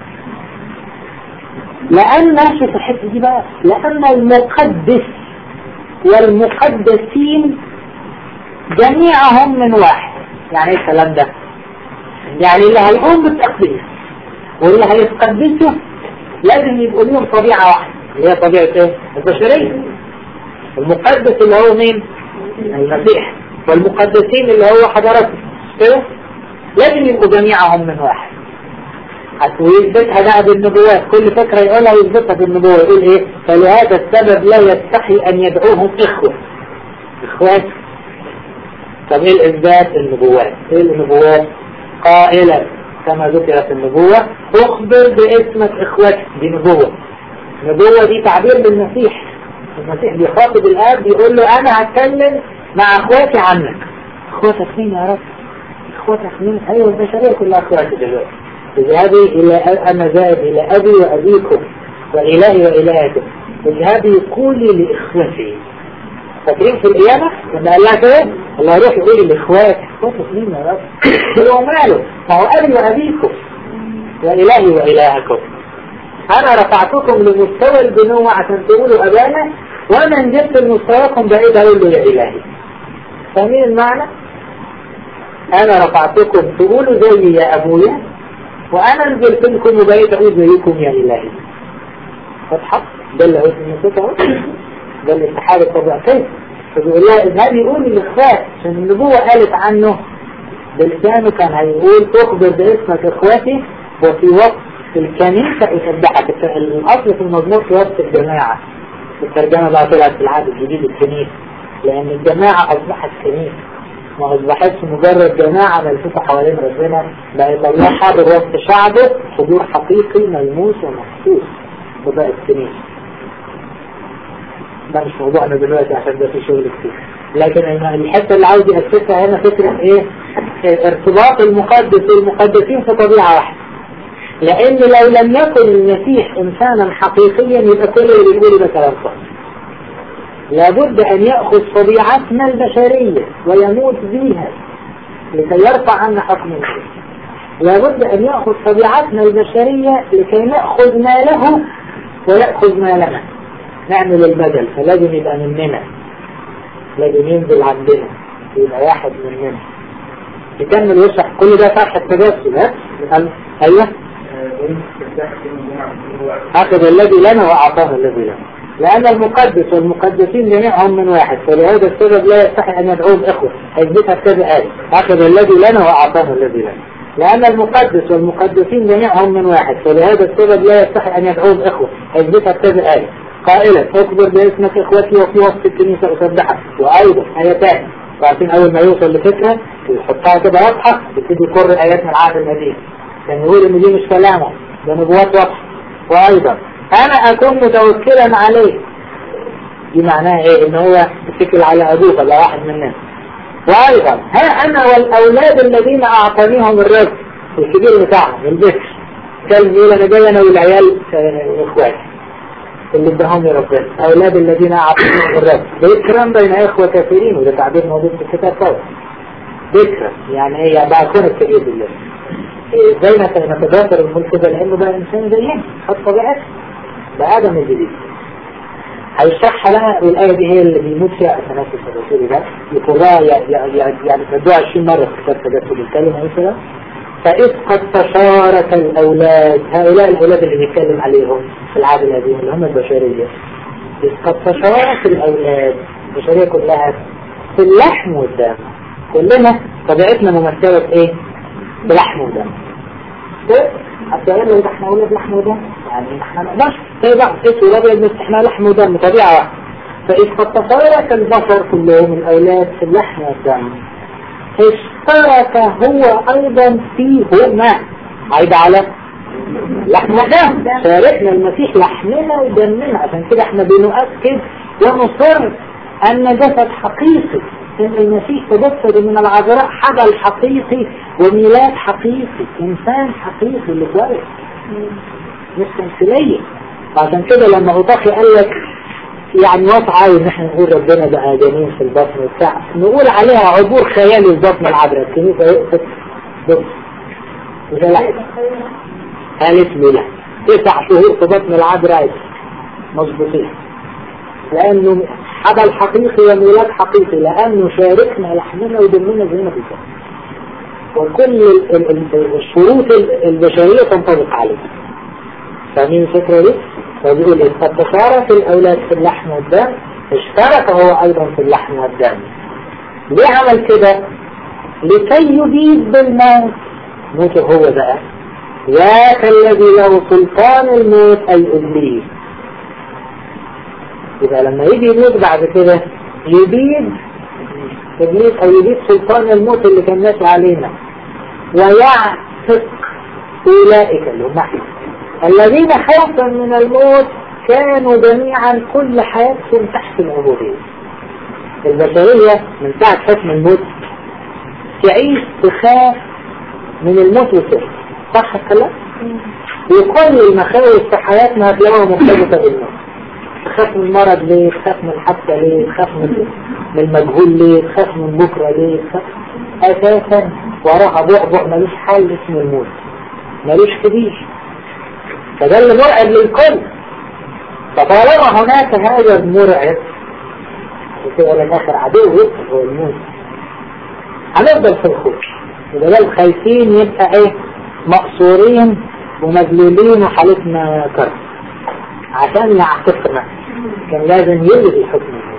لأن شوف الحتة دي بقى لأن المقدس والمقدسين جميعهم من واحد يعني ايه الكلام ده؟ يعني اللي هيقوم بالتقديس واللي هيتقدسوا لازم يبقوا لهم طبيعة واحدة اللي هي طبيعة ايه؟ البشرية المقدس اللي هو مين؟ المسيح والمقدسين اللي هو حضرته كده لازم يبقوا جميعهم من واحد ويثبتها بقى بالنبوات كل فكرة يقولها ويثبتها بالنبوة يقول ايه فلهذا السبب لا يستحي ان يدعوهم اخوة اخوات طب ايه الاثبات النبوات ايه النبوات قائلا كما ذكر في النبوة اخبر باسمك اخوتك دي نبوة نبوة دي تعبير بالمسيح المسيح بيخاطب الاب بيقول له انا هتكلم مع اخواتي عنك اخواتك مين يا رب اخواتك مين ايوه البشريه كلها اخواتي دلوقتي اذهبي إلى أنا ذاهب إلى أبي وأبيكم وإلهي وإلهكم اذهبي قولي لإخوتي فاكرين في القيامة لما قال لها كده الله يروح يقول لإخوات إخواتك مين يا رب؟ هو ماله ما هو أبي وأبيكم وإلهي وإلهكم أنا رفعتكم لمستوى البنوة عشان تقولوا أبانا وأنا نزلت لمستواكم بعيد أقول له يا إلهي فاهمين المعنى؟ أنا رفعتكم تقولوا زي يا أبويا وأنا نزلت لكم وبقيت أقول زيكم يا إلهي فتحة ده اللي هو المسيح اهو ده الاتحاد الطبيعي فبيقول لها اذهبي قولي للاخوات عشان النبوة قالت عنه بلسانه كان هيقول اخبر باسمك اخواتي وفي وقت الكنيسة يسبحك الاصل في المزمور في وقت الجماعة الترجمة بقى طلعت في العهد الجديد الكنيسة لان الجماعة اصبحت كنيسة ما اصبحتش مجرد جماعة ملفوفة حوالين ربنا بقت الله حاضر وسط شعبه حضور حقيقي ملموس ومحسوس وبقت كنيسة ده مش موضوعنا دلوقتي عشان ده في شغل كتير لكن الحتة اللي عاوز يأسسها هنا فكرة ايه ارتباط المقدس والمقدسين في طبيعة واحدة لان لو لم يكن المسيح انسانا حقيقيا يبقى كل اللي بيقوله ده كلام فاضي لابد ان يأخذ طبيعتنا البشرية ويموت بها لكي يرفع عنا حكم المسيح لابد ان يأخذ طبيعتنا البشرية لكي نأخذ ما له ويأخذ ما لنا نعمل البدل فلازم يبقى مننا لازم ينزل عندنا يبقى واحد مننا يكمل ويشرح كل ده فرح التجسد ها ايوه اخذ الذي لنا واعطاه الذي لنا لان المقدس والمقدسين جميعهم من واحد فلهذا السبب لا يستحي ان يدعوهم اخوه هيثبتها كذا آية اخذ الذي لنا واعطاه الذي لنا لأن المقدس والمقدسين جميعهم من واحد فلهذا السبب لا يستحي أن يدعوهم إخوة هيثبتها كذا آية قائلا اكبر باسمك إخوتي وفي وسط الكنيسة أسبحك وأيضا آيتان وعارفين أول ما يوصل لفكرة يحطها كده واضحة يبتدي يقر آيات من العهد القديم كان يقول إن دي مش كلامه ده نبوات واضحة وأيضا أنا أكون متوكلا عليه دي معناها إيه إن هو يتكل على أبوه ولا واحد مننا وأيضا ها أنا والأولاد الذين أعطانيهم الرب الكبير بتاعهم البكر كان يقول أنا جاي أنا والعيال إخواتي اللي اداهم لي ربنا أولاد الذين أعطانيهم الرب بكرا بين إخوة كثيرين وده تعبير موجود في الكتاب طبعا بكرا يعني إيه يعني بقى كون الكبير بالله زي ما نتذاكر الملك ده لأنه بقى إنسان زينا خد طبيعته ده آدم الجديد هيشرحها لها والآية دي هي اللي بيموت فيها أثناس الرسول ده يقرها يعني تدوها 20 مرة في كتاب تجسد الكلمة مثلا فإذ قد تشارك الأولاد هؤلاء الأولاد اللي بيتكلم عليهم في العهد القديم اللي هم البشرية إذ قد تشارك الأولاد البشرية كلها في اللحم والدم كلنا طبيعتنا ممثلة في إيه؟ بلحم ودم حتى يقول له احنا اولاد لحم ودم يعني احنا ما نقدرش زي بعض اسود ابيض بس احنا لحم ودم طبيعه واحده فاذ قد تشارك البشر كلهم الاولاد في اللحم والدم اشترك هو ايضا فيهما عيد على لحم ودم شاركنا المسيح لحمنا ودمنا عشان كده احنا بنؤكد ونصر ان جسد حقيقي ان المسيح تجسد من العذراء حبل حقيقي وميلاد حقيقي انسان حقيقي اللي اتولد مش تمثيلية عشان كده لما أطاقي قال لك يعني وضع ان احنا نقول ربنا بقى جميل في البطن وبتاع نقول عليها عبور خيالي البطن العذراء الكنيسة يقصد بص وده لا قالت لي لا تسع شهور في بطن العذراء مظبوطين لانه حبل حقيقي وميلاد حقيقي لانه شاركنا لحمنا ودمنا زينا في البطن وكل الشروط البشرية تنطبق عليه فاهمين الفكرة دي؟ فبيقول إذ قد تشارك الأولاد في اللحم والدم اشترك هو أيضا في اللحم والدم ليه عمل كده؟ لكي يبيد بالموت موته هو بقى ذاك الذي له سلطان الموت أي إبليس يبقى لما يجي يموت بعد كده يبيد إبليس أو يبيد سلطان الموت اللي كان ماشي علينا ويعتق أولئك اللي هم احنا الذين خوفا من الموت كانوا جميعا كل حياتهم تحت العبودية البشرية من ساعة حكم الموت تعيش تخاف من الموت والسر صح الكلام؟ وكل المخاوف في حياتنا هتلاقوها مرتبطة بالموت تخاف من المرض ليه تخاف من الحادثة ليه تخاف من من المجهول ليه تخاف من بكرة ليه تخاف أساسا وراها بعبع ملوش حل اسمه الموت ملوش كبير فده اللي مرعب للكل فطالما هناك هذا المرعب وكده الآخر عدو يدخل هو الموت هنفضل في الخوف وبدل خايفين يبقى ايه مقصورين ومذلولين وحالتنا كرب عشان يعتقنا كان لازم يلغي حكم الموت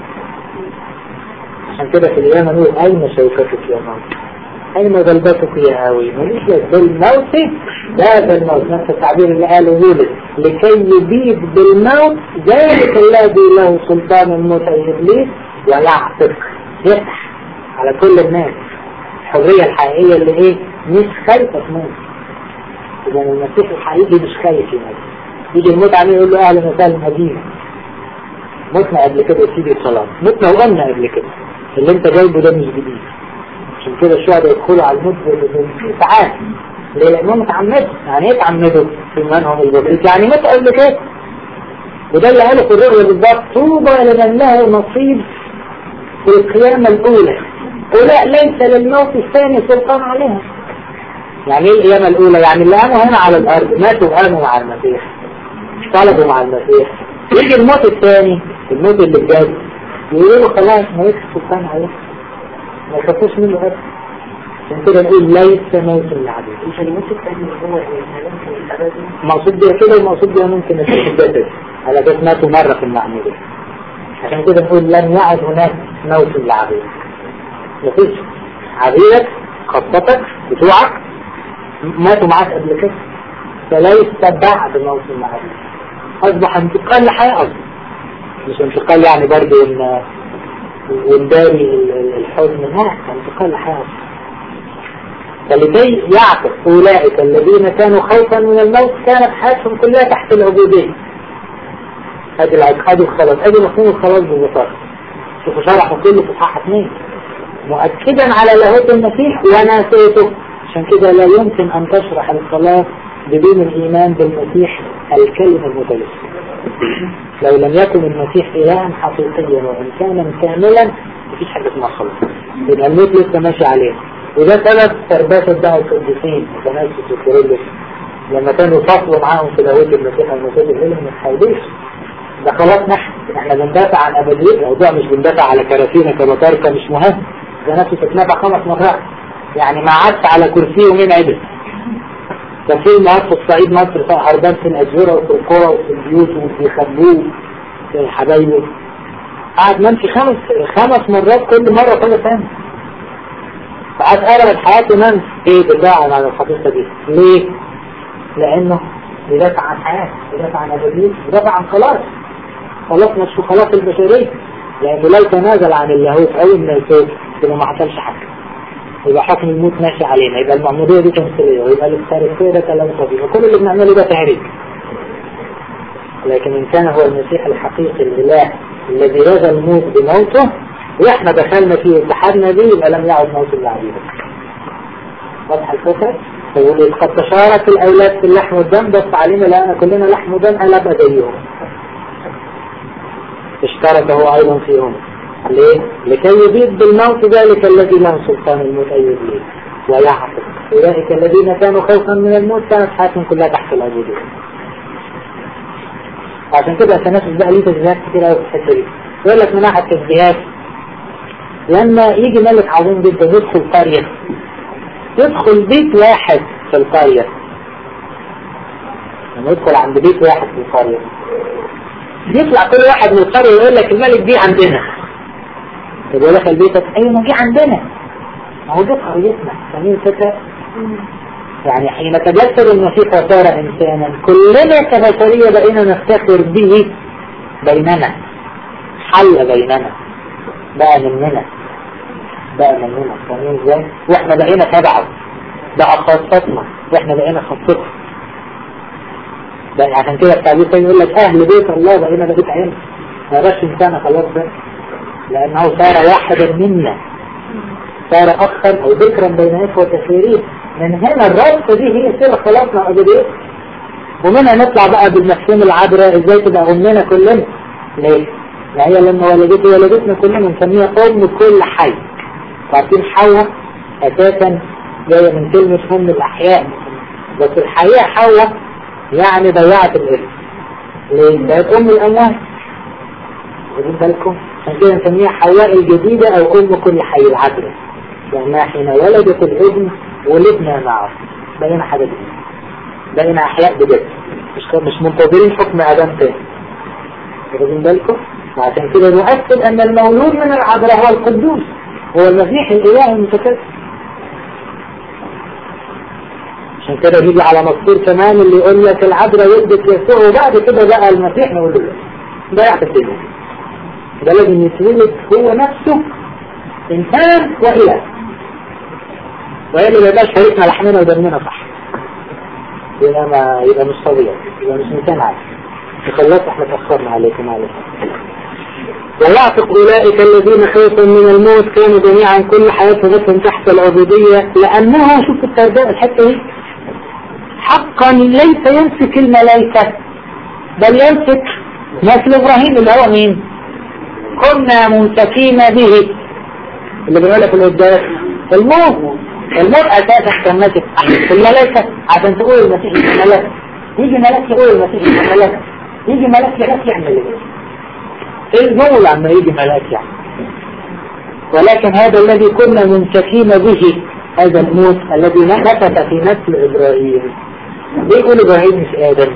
عشان كده في اليوم نقول أين شوكتك يا موت أين غلبتك يا هاوي مليش بالموت لا بالموت نفس التعبير اللي قاله يولد لكي يبيد بالموت ذلك الذي له سلطان الموت أي إبليس ويعتق يفتح على كل الناس الحرية الحقيقية اللي ايه مش خايفة تموت إذا المسيح الحقيقي مش خايف يموت يجي الموت عليه يقول له أهلا وسهلا مدينة متنا قبل كده يا سيدي الصلاة متنا وقلنا قبل كده اللي انت جايبه ده مش جديد عشان كده الشهداء يدخلوا على الموت ساعات ليه لأنهم اتعمدوا يعني ايه اتعمدوا في إيمانهم البسيط يعني مت قبل كده وده اللي قاله في الرؤيا بالظبط طوبى لمن له نصيب في القيامة الأولى ولا ليس للموت الثاني سلطان عليها يعني ايه القيامة الأولى يعني اللي قاموا هنا على الأرض ماتوا وقاموا مع المسيح طلبوا مع المسيح يجي الموت الثاني الموت اللي بجد يقولوا له خلاص ما يكفي سلطان عليه ما يخافوش منه أبدا عشان كده نقول ليس موت العبيد مش الموت الثاني هو الهلاك الأبدي المقصود بيها كده والمقصود بيها ممكن يكون الجسد على اساس ماتوا مرة في المعمودية عشان كده نقول لن يعد هناك موت العبيد مفيش عبيدك خطتك بتوعك ماتوا معاك قبل كده فليس بعد موت العبيد أصبح انتقال لحياة أصلا مش انتقال يعني برضه ان ونداري الحزن لا انتقال لحياة أصلا فلكي يعطف أولئك الذين كانوا خوفا من الموت كانت حياتهم كلها تحت العبودية ادي العق- ادي الخلاص ادي مفهوم الخلاص ببساطة شوفوا شرحوا كله في اصحاح اثنين مؤكدا على لاهوت المسيح وناسيته عشان كده لا يمكن ان تشرح الخلاص بدون الايمان بالمسيح الكلمة المتلسة لو لم يكن المسيح إلها حقيقيا وإنسانا كاملا مفيش حاجة اسمها خلاص يبقى الموت لسه ماشي عليه وده سبب ترباسة بقى القديسين وتناسس وكيرلس لما كانوا فصلوا معاهم في لاهوت المسيح المسيح الليل ما تحاولوش ده خلاص نحن احنا بندافع عن ابدية الموضوع مش بندافع على كراسينا كبطاركة مش مهم ده نفسه تتنافع خمس مرات يعني ما عادش على كرسيه ومين عدل كان في النهار في الصعيد مصر فيها حربان في الأجورة وفي القرى وفي البيوت وبيخبوه في حبايبه قعد نمشي خمس خمس مرات كل مرة كل سنة فقعد أغلب حياته نمشي ايه بالدعاء على الحقيقة دي ليه؟ لأنه بيدافع عن حياة بيدافع عن أبدية بيدافع عن خلاص خلاص مش في خلاص البشرية لأنه لو تنازل عن اللاهوت أو الناسوت يبقى ما حصلش حاجة يبقى حكم الموت ماشي علينا يبقى المعمودية دي تمثيلية ويبقى الاستاركية ده كلام طبيعي وكل اللي بنعمله ده تهريج لكن إن كان هو المسيح الحقيقي الإله الذي رضى الموت بموته وإحنا دخلنا فيه واتحدنا به يبقى لم يعد موت العبيد واضح الفكرة؟ فيقول قد تشارك الأولاد في اللحم والدم بس علينا لأن كلنا لحم ودم ألا أبقى زيهم اشترك هو أيضا فيهم ليه؟ لكي يبيد بالموت ذلك الذي له سلطان الموت أي يبيد ويعتق أولئك الذين كانوا خوفا من الموت كانت حياتهم كلها تحت العبودية عشان كده التنافس بقى ليه تشبيهات كتير قوي في الحتة دي يقول لك من ناحية التشبيهات لما يجي ملك عظيم جدا يدخل قرية يدخل بيت واحد في القرية لما يدخل عند بيت واحد في القرية يطلع كل واحد من القرية يقول لك الملك دي عندنا طب يقول لك بيتك ايوه ما دي عندنا ما هو دي قريتنا فاهمين الفكرة؟ يعني حين تجسد المسيح وصار انسانا كلنا كبشرية بقينا نفتخر به بيننا حل بيننا بقى مننا بقى مننا فاهمين ازاي؟ واحنا بقينا تبعه بقى خاصتنا واحنا بقينا خاصته بقى عشان كده التعبير كان يقول لك اهل بيت الله بقينا بقيت عين ما بقاش انسان خلاص بقى لانه صار واحدا منا صار أخا أو ذكرا بين إخوة كثيرين من هنا الرابطة دي هي سر خلاصنا أبدية ومنها نطلع بقى بالمفهوم العبرة ازاي تبقى أمنا كلنا ليه؟ هي لما ولدتي ولدتنا كلنا نسميها أم كل حي عارفين حواء أساسا جاية من كلمة أم الأحياء بس الحقيقة حواء يعني ضيعت الاسم ليه؟ بقت أم الأموات واخدين بالكم عشان كده نسميها حواء الجديدة أو أم كل حي العبرة لأنها حين ولدت الابن ولدنا معه بقينا حاجة جديدة بقينا أحياء بجد مش مش منتظرين حكم آدم تاني واخدين بالكم وعشان كده نؤكد أن المولود من العذراء هو القدوس هو المسيح الإله المتكلم عشان كده نيجي على مذكور كمان اللي يقول لك العذراء ولدت يسوع وبعد كده بقى المسيح نقول له ضيعت الدنيا ده لازم يتولد هو نفسه إنسان وإله وإلا ما يبقاش شريكنا لحمنا ودمنا صح يبقى ما يبقى مش طبيعي يبقى مش إنسان عادي خلاص احنا تأخرنا عليكم عليكم ويعتق أولئك الذين خافوا من الموت كانوا جميعا كل حياتهم تحت العبودية لأنه شوف التربية الحتة دي حقا ليس يمسك الملائكة بل يمسك مثل إبراهيم اللي هو مين كنا ممسكين به اللي بنقول في القداس الموت الموت أساسا كان ماسك الملائكة عشان تقول المسيح الملائكة يجي ملاك يقول المسيح الملائكة يجي ملاك يلاك يعمل ايه ايه المول عما يجي ملاك يعني ولكن هذا الذي كنا منسكين به هذا الموت الذي نفث في نسل إبراهيم ليه يقول إبراهيم مش آدم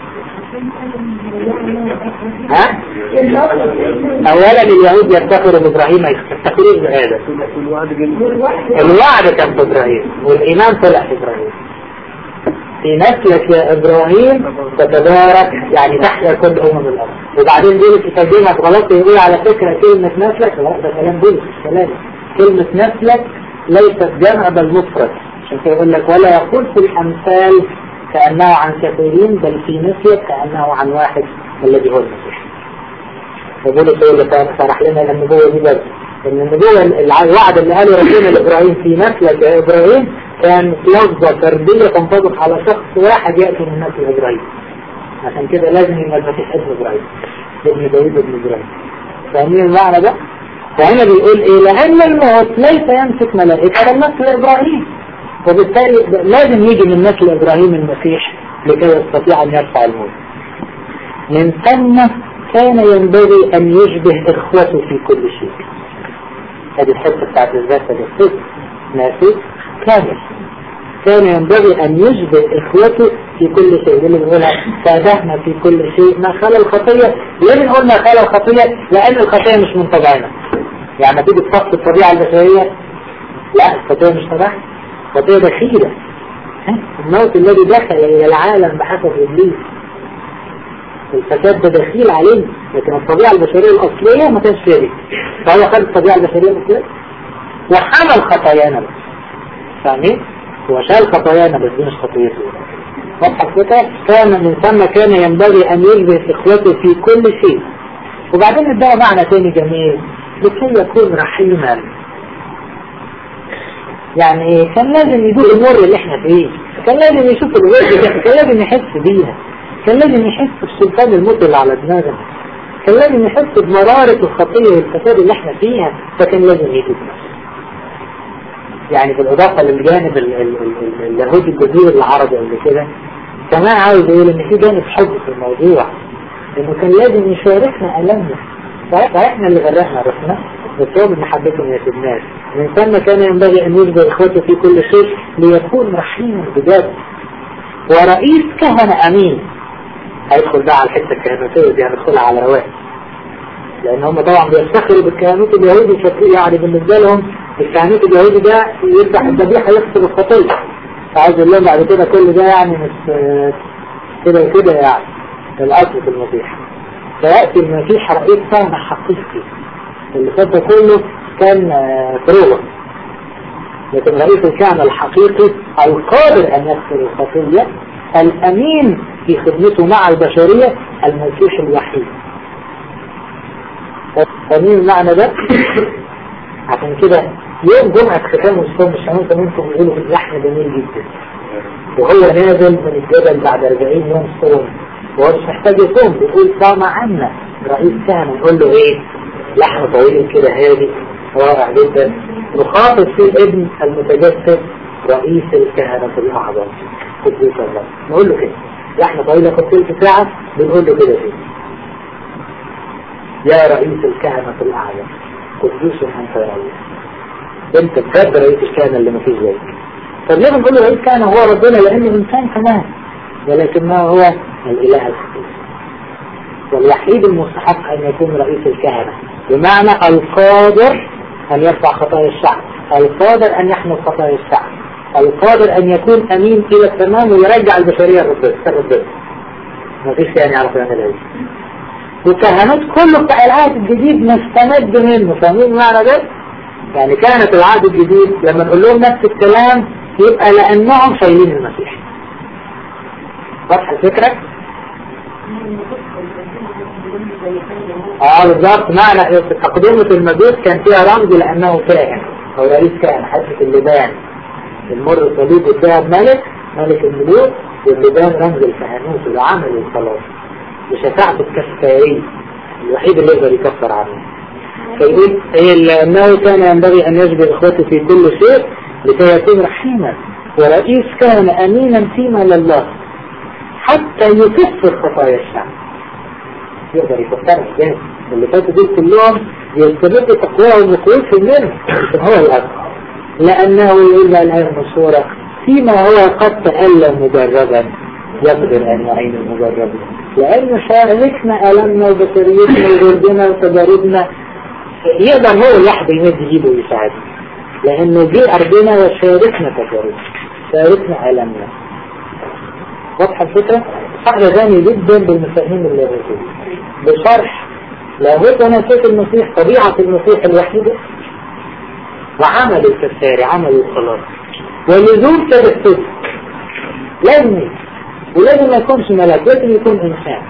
ها أولا اليهود يفتخروا بإبراهيم ما يفتخروش بآدم الوعد كان في إبراهيم والإيمان طلع في إبراهيم في نسلك يا إبراهيم تتبارك يعني تحيا كل أمم الأرض وبعدين بولس يترجمها غلط يقول على فكرة كلمة نسلك لا ده كلام بولس كلام كلمة نسلك ليست جمع بل مفرد عشان كده يقول لك ولا يقول في الأمثال كأنه عن كثيرين بل في نسلك كأنه عن واحد الذي هو المسيح فبولس يقول لك شرح لنا النبوة دي بس ان النبوة الوعد اللي قاله ربنا لإبراهيم في نسلك يا إبراهيم كان لفظة فردية تنطبق على شخص واحد يأتي من نسل إبراهيم عشان كده لازم يبقى المسيح ابن إبراهيم ابن داوود ابن إبراهيم فاهمين المعنى ده؟ فهنا بيقول ايه لأن الموت ليس يمسك ملائكة بل نسل إبراهيم وبالتالي لازم يجي من نسل إبراهيم المسيح لكي يستطيع أن يرفع الموت من ثم كان ينبغي أن يشبه إخوته في كل شيء هذه الحته بتاعت الذات الصدق ناسي كامل كان ينبغي أن يشبه إخوته في كل شيء اللي بنقولها سادهنا في كل شيء ما خلى الخطية ليه بنقول ما خلى الخطية لأن الخطية مش من طبعنا يعني تيجي تفصل الطبيعة البشرية لا الخطية مش طبيعة الخطية دخيلة الموت الذي دخل إلى العالم بحسب إبليس الفساد ده دخيل علينا لكن الطبيعة البشرية الأصلية ما كانش فيها دي فهو خد الطبيعة البشرية الأصلية وحمل خطايانا بس فاهمين؟ هو شال خطايانا بس دي مش خطيته واضحة كده كان من ثم كان ينبغي أن يلبس إخوته في كل شيء وبعدين ادعى معنى تاني جميل لكي يكون رحيما يعني كان لازم يدوق المر اللي احنا فيه كان لازم يشوف الوجه ده كان لازم يحس بيها كان لازم يحس بسلطان الموت اللي على دماغنا كان لازم يحس بمرارة الخطية والفساد اللي احنا فيها فكان لازم يجي يعني بالإضافة للجانب اليهودي الجزير العربي قبل كده كمان عاوز يقول ان في جانب حب في الموضوع انه كان لازم يشاركنا ألمنا فاحنا اللي غرقنا روحنا بس هو من محبتهم يا الناس من ثم كان ينبغي ان يجبر اخوته في كل شيء ليكون رحيما بجد ورئيس كهنة امين هيدخل بقى على الحته الكهنوتيه دي هندخلها على رواق لان هم طبعا بيفتخروا بالكهنوت اليهودي يعني بالنسبه لهم الكهنوت اليهودي ده يذبح الذبيحه يغسل الخطيه فعايز اقول لهم بعد كده كل ده يعني مش كده وكده يعني الاصل في المسيح فياتي المسيح رئيس كهنه حقيقي اللي فات ده كله كان فروغ لكن رئيس الكهنه الحقيقي القادر ان يغفر الخطيه الامين في خدمته مع البشرية المسيح الوحيد فمين المعنى ده عشان كده يوم جمعة ختام الصوم الشمال منكم بيقولوا اللحن جميل جدا وهو نازل من الجبل بعد 40 يوم صوم وهو مش محتاج يصوم بيقول صام عنا رئيس كهنة نقول له ايه لحن طويل كده هادي رائع جدا نخاطب فيه الابن المتجسد رئيس الكهنة الأعظم قدوس الله نقول له كده لحن طويل ياخد تلت ساعة بنقول له كده فيه يا رئيس الكهنة الأعظم قدوس أنت يا الله انت بجد رئيس الكهنة اللي ما فيش زيك طب ليه بنقول له رئيس كهنة هو ربنا لأنه إنسان كمان ولكنه هو الإله الحقيقي والوحيد المستحق أن يكون رئيس الكهنة بمعنى القادر أن يرفع خطايا الشعب القادر أن يحمل خطايا الشعب القادر أن يكون أمين إلى التمام ويرجع البشرية الربنا ما فيش يعني يعرف يعمل ايه والكهنوت كله بتاع العهد الجديد مستمد منه فاهمين معنى ده؟ يعني كانت العهد الجديد لما نقول لهم نفس الكلام يبقى لأنهم شايلين المسيح واضحة الفكرة؟ اه بالظبط معنى تقدمة المجوس كان فيها رمز لأنه كاهن أو رئيس كاهن حتة اللبان المر الصليب والذهب ملك ملك الملوك واللبان رمز الكهنوت العمل الخلاص بشفاعة الكفاري الوحيد اللي يقدر يكفر عنه فيقول أنه كان ينبغي أن يجبر إخوته في كل شيء لكي يكون رحيما ورئيس كان أمينا فيما لله حتى يكفر خطايا الشعب يقدر يكفرها ازاي اللي فاتوا دول كلهم يستمد تقواهم وقوتهم منه لكن هو الأكبر لأنه يقول بقى الآية المشهورة فيما هو قد تألم مجربا يقدر أن يعين المجرب لأن شاركنا ألمنا وبشريتنا وجردنا وتجاربنا يقدر هو لوحده يمد ايده ويساعدنا لأنه جه أرضنا وشاركنا تجاربنا شاركنا ألمنا واضحة الفكرة؟ صح غني جدا بالمفاهيم اللاهوتية بشرح لاهوت ونسيت المسيح طبيعة المسيح الوحيدة وعمل الكفاري عمل الخلاص ولزوم تجسد لازم ولازم ما يكونش ملاك لازم يكون إنسان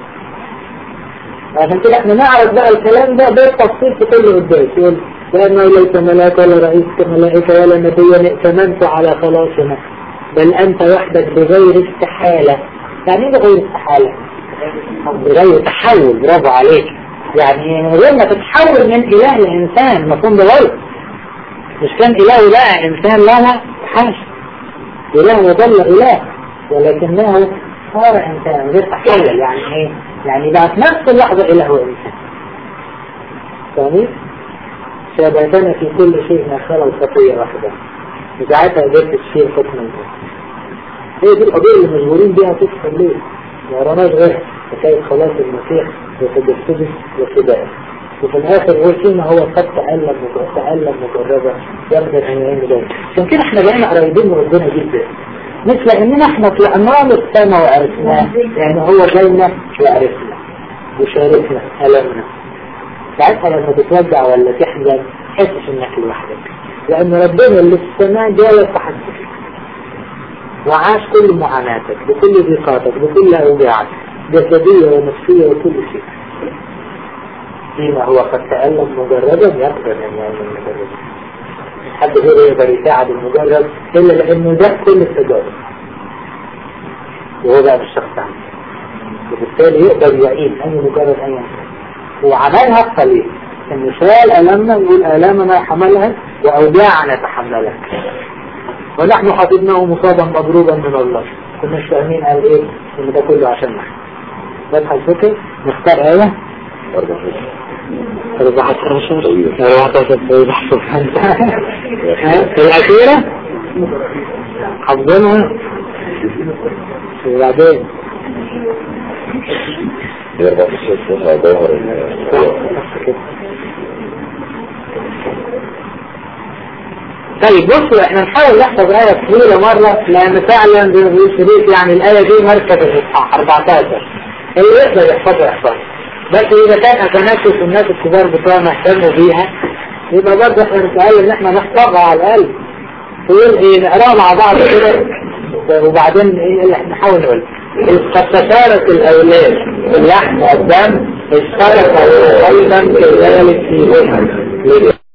عشان كده احنا نعرف بقى الكلام ده بالتفصيل في كل قداس يقول لأنه ليس ملاك ولا رئيس كملائكة ولا نبي ائتمنت على خلاصنا بل أنت وحدك بغير استحالة يعني ايه بغير استحالة؟ بغير تحول برافو عليك يعني من غير ما تتحول من إله لإنسان مفهوم بغير مش كان إله بقى إنسان لها حاشا إله وظل إله ولكنه صار إنسان غير تحول يعني إيه؟ يعني بقى في نفس اللحظة إله وإنسان فاهمين؟ شابهتنا في كل شيء ما خلى الخطية واحدة وساعتها قدرت تشيل حكم الله هي دي القضية اللي مجبورين بيها تدخل الليل ما وراناش غيرها حكاية خلاص المسيح وتجسده وفدائه وفي الآخر هو فيما هو قد تألم تألم مجربا يقدر أن يعين ذلك عشان كده احنا بقينا قريبين من ربنا جدا مش لأننا احنا طلعناه للسما وعرفناه يعني هو جاينا وعرفنا وشاركنا ألمنا ساعتها لما تتوجع ولا تحزن تحسش انك لوحدك لأن ربنا اللي في السماء جاي يتحدث وعاش كل معاناتك بكل ضيقاتك بكل أوجاعك جسدية ونفسية وكل شيء فيما هو قد تألم مجردا يقدر أن يعمل المجرد حد غيره يقدر يساعد المجرد إلا لأنه ده كل التجارب وهو بقى مش شخص عنه وبالتالي يقدر يعين أي مجرد أي إنسان وعملها الصليب إنه شال ألمنا ويقول آلامنا حملها وأوجاعنا تحملها ونحن حفظناه مصابا مضروبا من الله كنا فاهمين قال ايه ان ده كله عشان نحن فتح الفكر نختار آية 14 14 طويل سبحان الله الأخيرة حفظناها وبعدين دي 14 سنة ظهر طيب بصوا احنا نحاول نحفظ آية طويلة مرة لأن فعلا زي ما بيقول شريف يعني الآية دي مركز الإصحاح 14 اللي يقدر يحفظها يحفظها بس إذا كان أتنافس الناس الكبار بتوعنا اهتموا بيها يبقى برضه احنا نتعلم إن احنا نحفظها على الأقل تقول إيه نقراها مع بعض كده وبعدين إيه نحاول نقول إذ قد تشارك الأولاد اللحم والدم اشترك أيضا كذلك فيهما